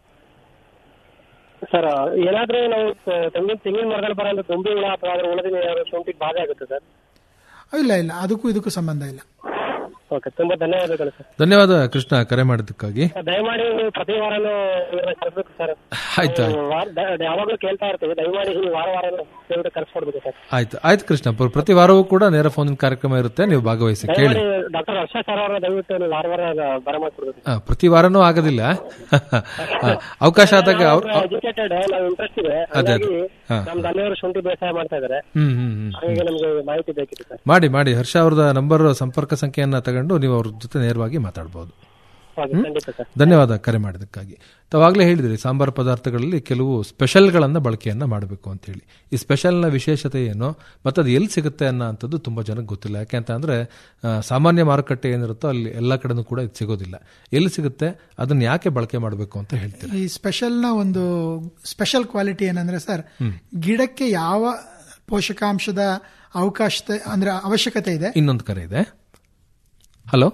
Q: ಸರ್ ಏನಾದ್ರೂ ನಾವು ತ- ತೆಂಗಿನ ತೆಂಗಿನ ಮರದಲ್ಲಿ ಬರೋ ತುಂಬಿ ಹುಳ ಅಥವಾ ಅದ್ರ ಹುಳದಿಂದ ಏನಾದ್ರು ಶುಂಠಿಗೆ ಬಾಧೆ ಆಗುತ್ತೆ ಸರ್
N: ಇಲ್ಲ ಇಲ್ಲ ಅದಕ್ಕೂ ಇದಕ್ಕೂ ಸಂಬಂಧ ಇಲ್ಲ
Q: ಓಕೆ ತುಂಬಾ ಧನ್ಯವಾದಗಳು ಸರ್
M: ಧನ್ಯವಾದ ಕೃಷ್ಣ ಕರೆ ಮಾಡಿದ್ದಕ್ಕಾಗಿ
Q: ದಯಮಾಡಿ ನೀವು ಪ್ರತಿ ವಾರನೂ ಇವ್ರನ್ನ ಕರೆಸ್ಬೇಕು ಸರ್
M: ಆಯ್ತು
Q: ನಾವು ವಾರ- ದ- ಯಾವಾಗ್ಲೂ ಕೇಳ್ತಾ ಇರ್ತೀವಿ ದಯಮಾಡಿ ನೀವು ವಾರ ವಾರ ಇವ್ರನ್ನ ಕರೆಸ್ಕೊಡ್ಬೇಕು ಸರ್
M: ಆಯ್ತು ಆಯ್ತು ಕೃಷ್ಣ ಪ್ರ- ಪ್ರತಿ ವಾರವೂ ಕೂಡ ನೇರ ಫೋನ್ ಕಾರ್ಯಕ್ರಮ ಇರುತ್ತೆ ನೀವು ಭಾಗವಹಿಸಿ ಕೇಳಿ
Q: ದಯಮಾಡಿ ಡಾಕ್ಟರ್ ಹರ್ಷ ಸರ್ ಅವರ ದಯವಿಟ್ಟು ನೀವು ವಾರ ವಾರ ಬರಮಾಡ್ಕೊಡ್ಬೇಕು
M: ಆ, ಪ್ರತಿ ವಾರನೂ ಆಗೋದಿಲ್ಲ ಆ, ಅವಕಾಶ ಆದಾಗ ಅವ್ರು
Q: ಎಜುಕೇಟೆಡ್ ನಾವು ಇಂಟ್ರೆಸ್ಟ್ ಇದೆ
M: ಅದೇ,
Q: ಹಾಗಾಗಿ
M: ಹಾ.
Q: ನಮ್ ತಂದೆಯವರು ಶುಂಠಿ ಬೇಸಾಯ ಮಾಡ್ತಾ ಇದಾರೆ
M: ಹ್ಮ್ ಹ್ಮ್ ಹ್ಮ್
Q: ಹಾಗಾಗಿ ನಮ್ಗೆ ಮಾಹಿತಿ ಬೇಕಿತ್ತು ಸರ್
M: ಮಾಡಿ ಮಾಡಿ ಹರ್ಷ ಅವ್ರದ ನಂಬರ್ ಸಂಪರ್ಕ ಸಂಖ್ಯೆಯನ್ನ ತಗೊಂಡು ನೀವು ಅವ್ರ ಜೊತೆ ನೇರವಾಗಿ ಮಾತಾಡಬಹುದು
Q: ಓಕೆ ಖಂಡಿತ ಸರ್
M: ಧನ್ಯವಾದ ಕರೆ ಮಾಡಿದ್ದಕ್ಕಾಗಿ ತಾವಾಗಲೇ ಹೇಳಿದ್ರಿ ಸಾಂಬಾರು ಪದಾರ್ಥಗಳಲ್ಲಿ ಕೆಲವು ಸ್ಪೆಷಲ್ಗಳನ್ನ ಬಳಕೆಯನ್ನ ಮಾಡಬೇಕು ಅಂತ ಹೇಳಿ ಈ ಸ್ಪೆಷಲ್ನ ವಿಶೇಷತೆ ಏನು ಮತ್ತು ಅದು ಎಲ್ಲಿ ಸಿಗುತ್ತೆ ಅನ್ನೋ ಅಂಥದ್ದು ತುಂಬ ಜನಕ್ಕೆ ಗೊತ್ತಿಲ್ಲ ಯಾಕೆ ಅಂತ ಅಂದ್ರೆ ಆ, ಸಾಮಾನ್ಯ ಮಾರುಕಟ್ಟೆ ಏನಿರುತ್ತೋ ಅಲ್ಲಿ ಎಲ್ಲ ಕಡೆನೂ ಕೂಡ ಇದು ಸಿಗೋದಿಲ್ಲ ಎಲ್ಲಿ ಸಿಗುತ್ತೆ ಅದನ್ನ ಯಾಕೆ ಬಳಕೆ ಮಾಡಬೇಕು ಅಂತ ಹೇಳ್ತೀರಾ
N: ಈ ಸ್ಪೆಷಲ್ನ ಒಂದು ಸ್ಪೆಷಲ್ ಕ್ವಾಲಿಟಿ ಏನಂದ್ರೆ ಸರ್
M: ಹ್ಮ್.
N: ಗಿಡಕ್ಕೆ ಯಾವ ಪೋಷಕಾಂಶದ ಅವಕಾಶತೆ ಅಂದ್ರೆ ಅವಶ್ಯಕತೆ ಇದೆ
M: ಇನ್ನೊಂದು ಕರೆ ಇದೆ ಹಲೋ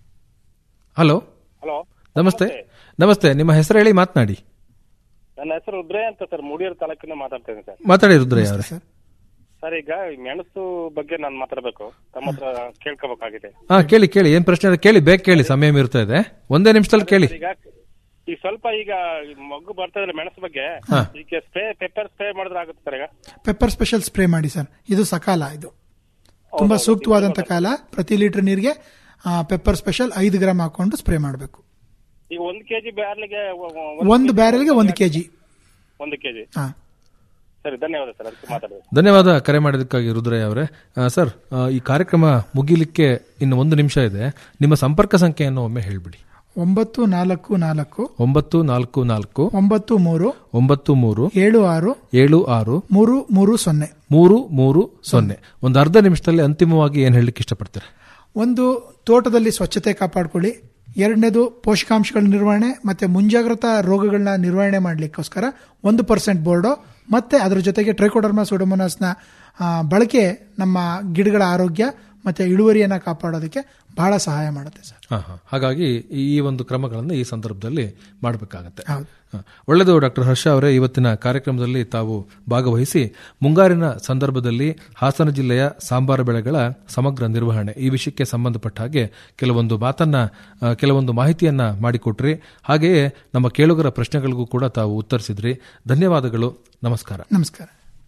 M: ಹಲೋ
R: ಹಲೋ
M: ನಮಸ್ತೆ ನಮಸ್ತೆ ನಿಮ್ಮ ಹೆಸರು ಹೇಳಿ ಮಾತನಾಡಿ
R: ನನ್ನ ಹೆಸರು ರುದ್ರೇ ಅಂತ ಸರ್ ಮೂಡಿಯೂರು ತಾಲೂಕಿನ ಮಾತಾಡ್ತೇನೆ ಸರ್
M: ಮಾತಾಡಿ ರುದ್ರಯ್ಯ ಅವರೇ
R: ಸರ್ ಈಗ ಈ ಮೆಣಸು ಬಗ್ಗೆ ನಾನು ಮಾತಾಡಬೇಕು ತಮ್ಮ ಹತ್ರ ಕೇಳ್ಕೋಬೇಕಾಗಿದೆ
M: ಹಾ ಕೇಳಿ ಕೇಳಿ ಏನ್ ಪ್ರಶ್ನೆ ಇದೆ ಕೇಳಿ ಬೇಗ ಕೇಳಿ ಸಮಯ ಮೀರ್ತಾ ಇದೆ ಒಂದೇ ನಿಮಿಷದಲ್ಲಿ ಕೇಳಿ
R: ಈಗ ಈಗ ಸ್ವಲ್ಪ ಈಗ ಈ ಮಗ್ಗು ಬರ್ತಾ ಇದ್ರೆ ಮೆಣಸು ಬಗ್ಗೆ
N: ಹಾ.
R: ಈಗ ಸ್ಪ್ರೇ ಪೆಪ್ಪರ್ ಸ್ಪ್ರೇ ಮಾಡಿದ್ರೆ ಆಗುತ್ತೆ ಸರ್ ಈಗ
N: ಪೆಪ್ಪರ್ ಸ್ಪೆಷಲ್ ಸ್ಪ್ರೇ ಮಾಡಿ ಸರ್ ಇದು ಸಕಾಲ ಇದು ತುಂಬಾ ಸೂಕ್ತವಾದಂತ ಕಾಲ ಪ್ರತಿ ಲೀಟರ್ ನೀರಿಗೆ ಪೆಪ್ಪರ್ ಸ್ಪೆಷಲ್ ಐದು ಗ್ರಾಮ್ ಹಾಕೊಂಡು ಸ್ಪ್ರೇ ಮಾಡಬೇಕು
R: ಈಗ ಒಂದು ಕೆಜಿ ಬ್ಯಾರ್ಲಿಗೆ
N: ಒಂದು ಬ್ಯಾರೆಲ್ಗೆ ಒಂದು ಕೆಜಿ
R: ಒಂದು ಕೆಜಿ
N: ಹಾ.
R: ಸರಿ ಧನ್ಯವಾದ ಸರ್ ಅದಕ್ಕೆ ಮಾತಾಡೋದು
M: ಧನ್ಯವಾದ ಕರೆ ಮಾಡಿದ್ದಕ್ಕಾಗಿ ರುದ್ರಯ್ಯ ಅವರೇ ಆ, ಸರ್ ಆ, ಈ ಕಾರ್ಯಕ್ರಮ ಮುಗಿಲಿಕ್ಕೆ ಇನ್ನು ಒಂದು ನಿಮಿಷ ಇದೆ ನಿಮ್ಮ ಸಂಪರ್ಕ ಸಂಖ್ಯೆಯನ್ನು ಒಮ್ಮೆ ಹೇಳ್ಬಿಡಿ
N: ಒಂಬತ್ತು ನಾಲ್ಕು ನಾಲ್ಕು
M: ಒಂಬತ್ತು ನಾಲ್ಕು ನಾಲ್ಕು
N: ಒಂಬತ್ತು ಮೂರು
M: ಒಂಬತ್ತು ಮೂರು
N: ಏಳು ಆರು
M: ಏಳು ಆರು
N: ಮೂರು ಮೂರು ಸೊನ್ನೆ
M: ಮೂರು ಮೂರು ಸೊನ್ನೆ ಒಂದು ಅರ್ಧ ನಿಮಿಷದಲ್ಲಿ ಅಂತಿಮವಾಗಿ ಏನ್ ಹೇಳಲಿಕ್ಕೆ ಇಷ್ಟಪಡ್ತೀರಾ
N: ಒಂದು ತೋಟದಲ್ಲಿ ಸ್ವಚ್ಛತೆ ಕಾಪಾಡ್ಕೊಳ್ಳಿ ಎರಡನೇದು ಪೋಷಕಾಂಶಗಳ ನಿರ್ವಹಣೆ ಮತ್ತೆ ಮುಂಜಾಗ್ರತಾ ರೋಗಗಳನ್ನ ನಿರ್ವಹಣೆ ಮಾಡಲಿಕ್ಕೋಸ್ಕರ ಒಂದು ಪರ್ಸೆಂಟ್ ಬೋರ್ಡೋ ಮತ್ತೆ ಅದರ ಜೊತೆಗೆ ಟ್ರೈಕೋಡರ್ಮಾ ಸೂಡೋಮೋನಾಸ್ನ ಆ, ಬಳಕೆ ನಮ್ಮ ಗಿಡಗಳ ಆರೋಗ್ಯ ಮತ್ತೆ ಇಳುವರಿಯನ್ನ ಕಾಪಾಡೋದಕ್ಕೆ ಬಹಳ ಸಹಾಯ ಮಾಡುತ್ತೆ ಸರ್
M: ಹಾ, ಹಾ. ಹಾಗಾಗಿ ಈ ಒಂದು ಕ್ರಮಗಳನ್ನು ಈ ಸಂದರ್ಭದಲ್ಲಿ ಮಾಡಬೇಕಾಗತ್ತೆ
N: ಹೌದು.
M: ಹಾ. ಒಳ್ಳೆಯದು ಡಾಕ್ಟರ್ ಹರ್ಷ ಅವರೇ ಇವತ್ತಿನ ಕಾರ್ಯಕ್ರಮದಲ್ಲಿ ತಾವು ಭಾಗವಹಿಸಿ ಮುಂಗಾರಿನ ಸಂದರ್ಭದಲ್ಲಿ ಹಾಸನ ಜಿಲ್ಲೆಯ ಸಾಂಬಾರ ಬೆಳೆಗಳ ಸಮಗ್ರ ನಿರ್ವಹಣೆ ಈ ವಿಷಯಕ್ಕೆ ಸಂಬಂಧಪಟ್ಟ ಹಾಗೆ ಕೆಲವೊಂದು ಮಾತನ್ನ ಆ, ಕೆಲವೊಂದು ಮಾಹಿತಿಯನ್ನ ಮಾಡಿಕೊಟ್ರಿ ಹಾಗೆಯೇ ನಮ್ಮ ಕೇಳುಗರ ಪ್ರಶ್ನೆಗಳಿಗೂ ಕೂಡ ತಾವು ಉತ್ತರಿಸಿದ್ರಿ ಧನ್ಯವಾದಗಳು ನಮಸ್ಕಾರ
N: ನಮಸ್ಕಾರ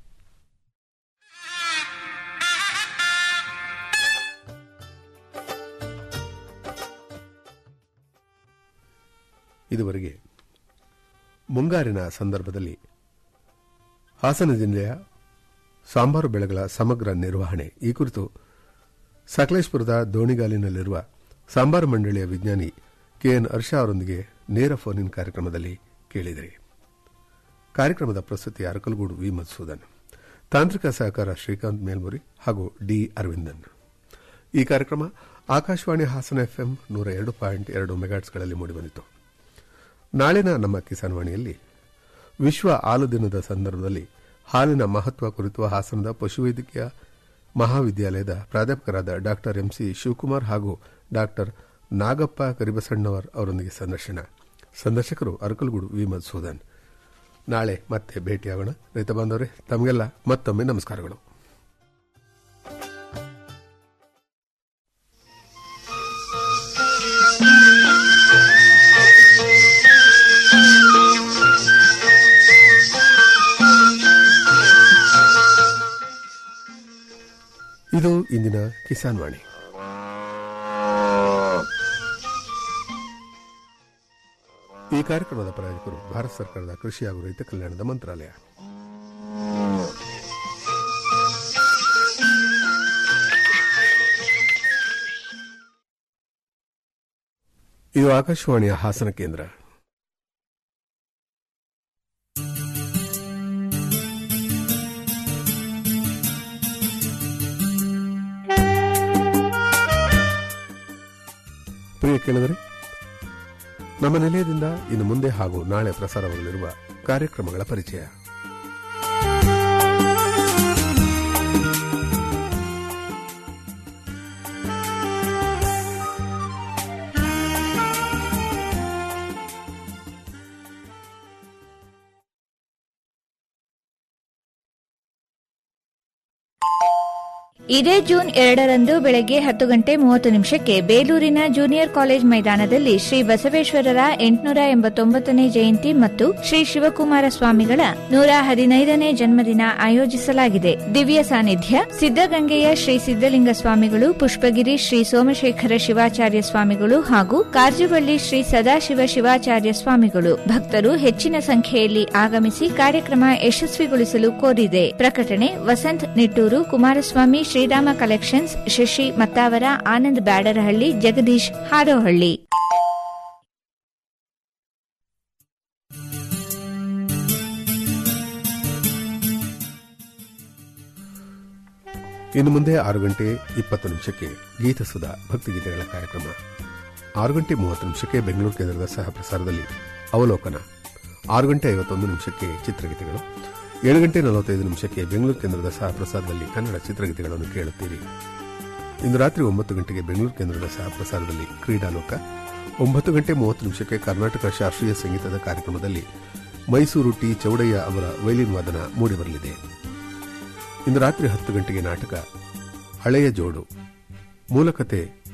A: ಇದುವರೆಗೆ ಮುಂಗಾರಿನ ಸಂದರ್ಭದಲ್ಲಿ ಹಾಸನ ಜಿಲ್ಲೆಯ ಸಾಂಬಾರು ಬೆಳೆಗಳ ಸಮಗ್ರ ನಿರ್ವಹಣೆ ಈ ಕುರಿತು ಸಕಲೇಶ್ಪುರದ ದೋಣಿಗಾಲಿನಲ್ಲಿರುವ ಸಾಂಬಾರು ಮಂಡಳಿಯ ವಿಜ್ಞಾನಿ ಕೆಎನ್ ಹರ್ಷ ಅವರೊಂದಿಗೆ ನೇರ ಫೋನ್ ಇನ್ ಕಾರ್ಯಕ್ರಮದಲ್ಲಿ ಕೇಳಿದಿರಿ ಕಾರ್ಯಕ್ರಮದ ಪ್ರಸ್ತುತಿ ಅರಕಲಗೂಡು ವಿ ಮಧುಸೂದನ್ ತಾಂತ್ರಿಕ ಸಹಕಾರ ಶ್ರೀಕಾಂತ್ ಮೇಲ್ಮುರಿ ಹಾಗೂ ಡಿ ಅರವಿಂದನ್ ಈ ಕಾರ್ಯಕ್ರಮ ಆಕಾಶವಾಣಿ ಹಾಸನ ಎಫ್ಎಂ ನೂರ ಎರಡು ಪಾಯಿಂಟ್ ಎರಡು ಮೆಗಾಟ್ಸ್ಗಳಲ್ಲಿ ಮೂಡಿಬಂದಿತು ನಾಳಿನ ನಮ್ಮ ಕಿಸಾನ್ ವಾಣಿಯಲ್ಲಿ ವಿಶ್ವ ಹಾಲು ದಿನದ ಸಂದರ್ಭದಲ್ಲಿ ಹಾಲಿನ ಮಹತ್ವ ಕುರಿತು ಹಾಸನದ ಪಶುವೈದ್ಯಕೀಯ ಮಹಾವಿದ್ಯಾಲಯದ ಪ್ರಾಧ್ಯಾಪಕರಾದ ಡಾಕ್ಟರ್ ಎಂಸಿ ಶಿವಕುಮಾರ್ ಹಾಗೂ ಡಾಕ್ಟರ್ ನಾಗಪ್ಪ ಕರಿಬಸಣ್ಣವರ್ ಅವರೊಂದಿಗೆ ಸಂದರ್ಶನ ಸಂದರ್ಶಕರು ಅರಕಲಗೂಡು ವಿ ಮಧುಸೂದನ್ ನಾಳೆ ಮತ್ತೆ ಭೇಟಿಯಾಗೋಣ ರೈತ ಬಾಂಧವರೇ ತಮಗೆಲ್ಲ ಮತ್ತೊಮ್ಮೆ ನಮಸ್ಕಾರಗಳು ಇದು ಇಂದಿನ ಕಿಸಾನ್ ವಾಣಿ ಈ ಕಾರ್ಯಕ್ರಮದ ಪ್ರಾಯೋಜಕರು ಭಾರತ ಸರ್ಕಾರದ ಕೃಷಿ ಹಾಗೂ ರೈತ ಕಲ್ಯಾಣದ ಮಂತ್ರಾಲಯ ಇದು ಆಕಾಶವಾಣಿಯ ಹಾಸನ ಕೇಂದ್ರ ಪ್ರಿಯ ಕೇಳಿದರೆ ನಮ್ಮ ನಿಲಯದಿಂದ ಇನ್ನು ಮುಂದೆ ಹಾಗೂ ನಾಳೆ ಪ್ರಸಾರವಾಗಲಿರುವ ಕಾರ್ಯಕ್ರಮಗಳ ಪರಿಚಯ
S: ಇದೇ ಜೂನ್ ಎರಡರಂದು ಬೆಳಗ್ಗೆ ಹತ್ತು ಗಂಟೆ ಮೂವತ್ತು ನಿಮಿಷಕ್ಕೆ ಬೇಲೂರಿನ ಜೂನಿಯರ್ ಕಾಲೇಜ್ ಮೈದಾನದಲ್ಲಿ ಶ್ರೀ ಬಸವೇಶ್ವರರ ಎಂಟುನೂರ ಎಂಬತ್ತೊಂಬತ್ತನೇ ಜಯಂತಿ ಮತ್ತು ಶ್ರೀ ಶಿವಕುಮಾರ ಸ್ವಾಮಿಗಳ ನೂರ ಹದಿನೈದನೇ ಜನ್ಮದಿನ ಆಯೋಜಿಸಲಾಗಿದೆ ದಿವ್ಯ ಸಾನ್ನಿಧ್ಯ ಸಿದ್ದಗಂಗೆಯ ಶ್ರೀ ಸಿದ್ದಲಿಂಗ ಸ್ವಾಮಿಗಳು ಪುಷ್ಪಗಿರಿ ಶ್ರೀ ಸೋಮಶೇಖರ ಶಿವಾಚಾರ್ಯ ಸ್ವಾಮಿಗಳು ಹಾಗೂ ಕಾರ್ಜುವಳ್ಳಿ ಶ್ರೀ ಸದಾಶಿವ ಶಿವಾಚಾರ್ಯ ಸ್ವಾಮಿಗಳು ಭಕ್ತರು ಹೆಚ್ಚಿನ ಸಂಖ್ಯೆಯಲ್ಲಿ ಆಗಮಿಸಿ ಕಾರ್ಯಕ್ರಮ ಯಶಸ್ವಿಗೊಳಿಸಲು ಕೋರಿದೆ ಪ್ರಕಟಣೆ ವಸಂತ್ ನಿಟ್ಟೂರು ಕುಮಾರಸ್ವಾಮಿ ಶ್ರೀರಾಮ ಕಲೆಕ್ಷನ್ಸ್ ಶಶಿ ಮತ್ತಾವರ ಆನಂದ್ ಬ್ಯಾಡರಹಳ್ಳಿ ಜಗದೀಶ್ ಹಾರೋಹಳ್ಳಿ
A: ಇನ್ನು ಮುಂದೆ ಆರು ಗಂಟೆ ಇಪ್ಪತ್ತು ನಿಮಿಷಕ್ಕೆ ಗೀತಸುಧಾ ಭಕ್ತಿಗೀತೆಗಳ ಕಾರ್ಯಕ್ರಮ ಆರು ಗಂಟೆ ಮೂವತ್ತು ನಿಮಿಷಕ್ಕೆ ಬೆಂಗಳೂರು ಕೇಂದ್ರದ ಸಹ ಪ್ರಸಾರದಲ್ಲಿ ಅವಲೋಕನ ಆರು ಗಂಟೆ ಐವತ್ತೊಂದು ನಿಮಿಷಕ್ಕೆ ಚಿತ್ರಗೀತೆಗಳು ಏಳು ಗಂಟೆ ನಲವತ್ತೈದು ನಿಮಿಷಕ್ಕೆ ಬೆಂಗಳೂರು ಕೇಂದ್ರದ ಸಹ ಪ್ರಸಾರದಲ್ಲಿ ಕನ್ನಡ ಚಿತ್ರಗೀತೆಗಳನ್ನು ಕೇಳುತ್ತೀರಿ ಇಂದು ರಾತ್ರಿ ಒಂಬತ್ತು ಗಂಟೆಗೆ ಬೆಂಗಳೂರು ಕೇಂದ್ರದ ಸಹ ಪ್ರಸಾರದಲ್ಲಿ ಕ್ರೀಡಾಲೋಕ ಒಂಬತ್ತು ಗಂಟೆ ಮೂವತ್ತು ನಿಮಿಷಕ್ಕೆ ಕರ್ನಾಟಕ ಶಾಸ್ತ್ರೀಯ ಸಂಗೀತದ ಕಾರ್ಯಕ್ರಮದಲ್ಲಿ ಮೈಸೂರು ಟಿ ಚೌಡಯ್ಯ ಅವರ ವೈಲಿನ್ ವಾದನ ಮೂಡಿಬರಲಿದೆ ಇಂದು ರಾತ್ರಿ ಹತ್ತು ಗಂಟೆಗೆ ನಾಟಕ ಹಳೆಯ ಜೋಡು ಮೂಲಕತೆ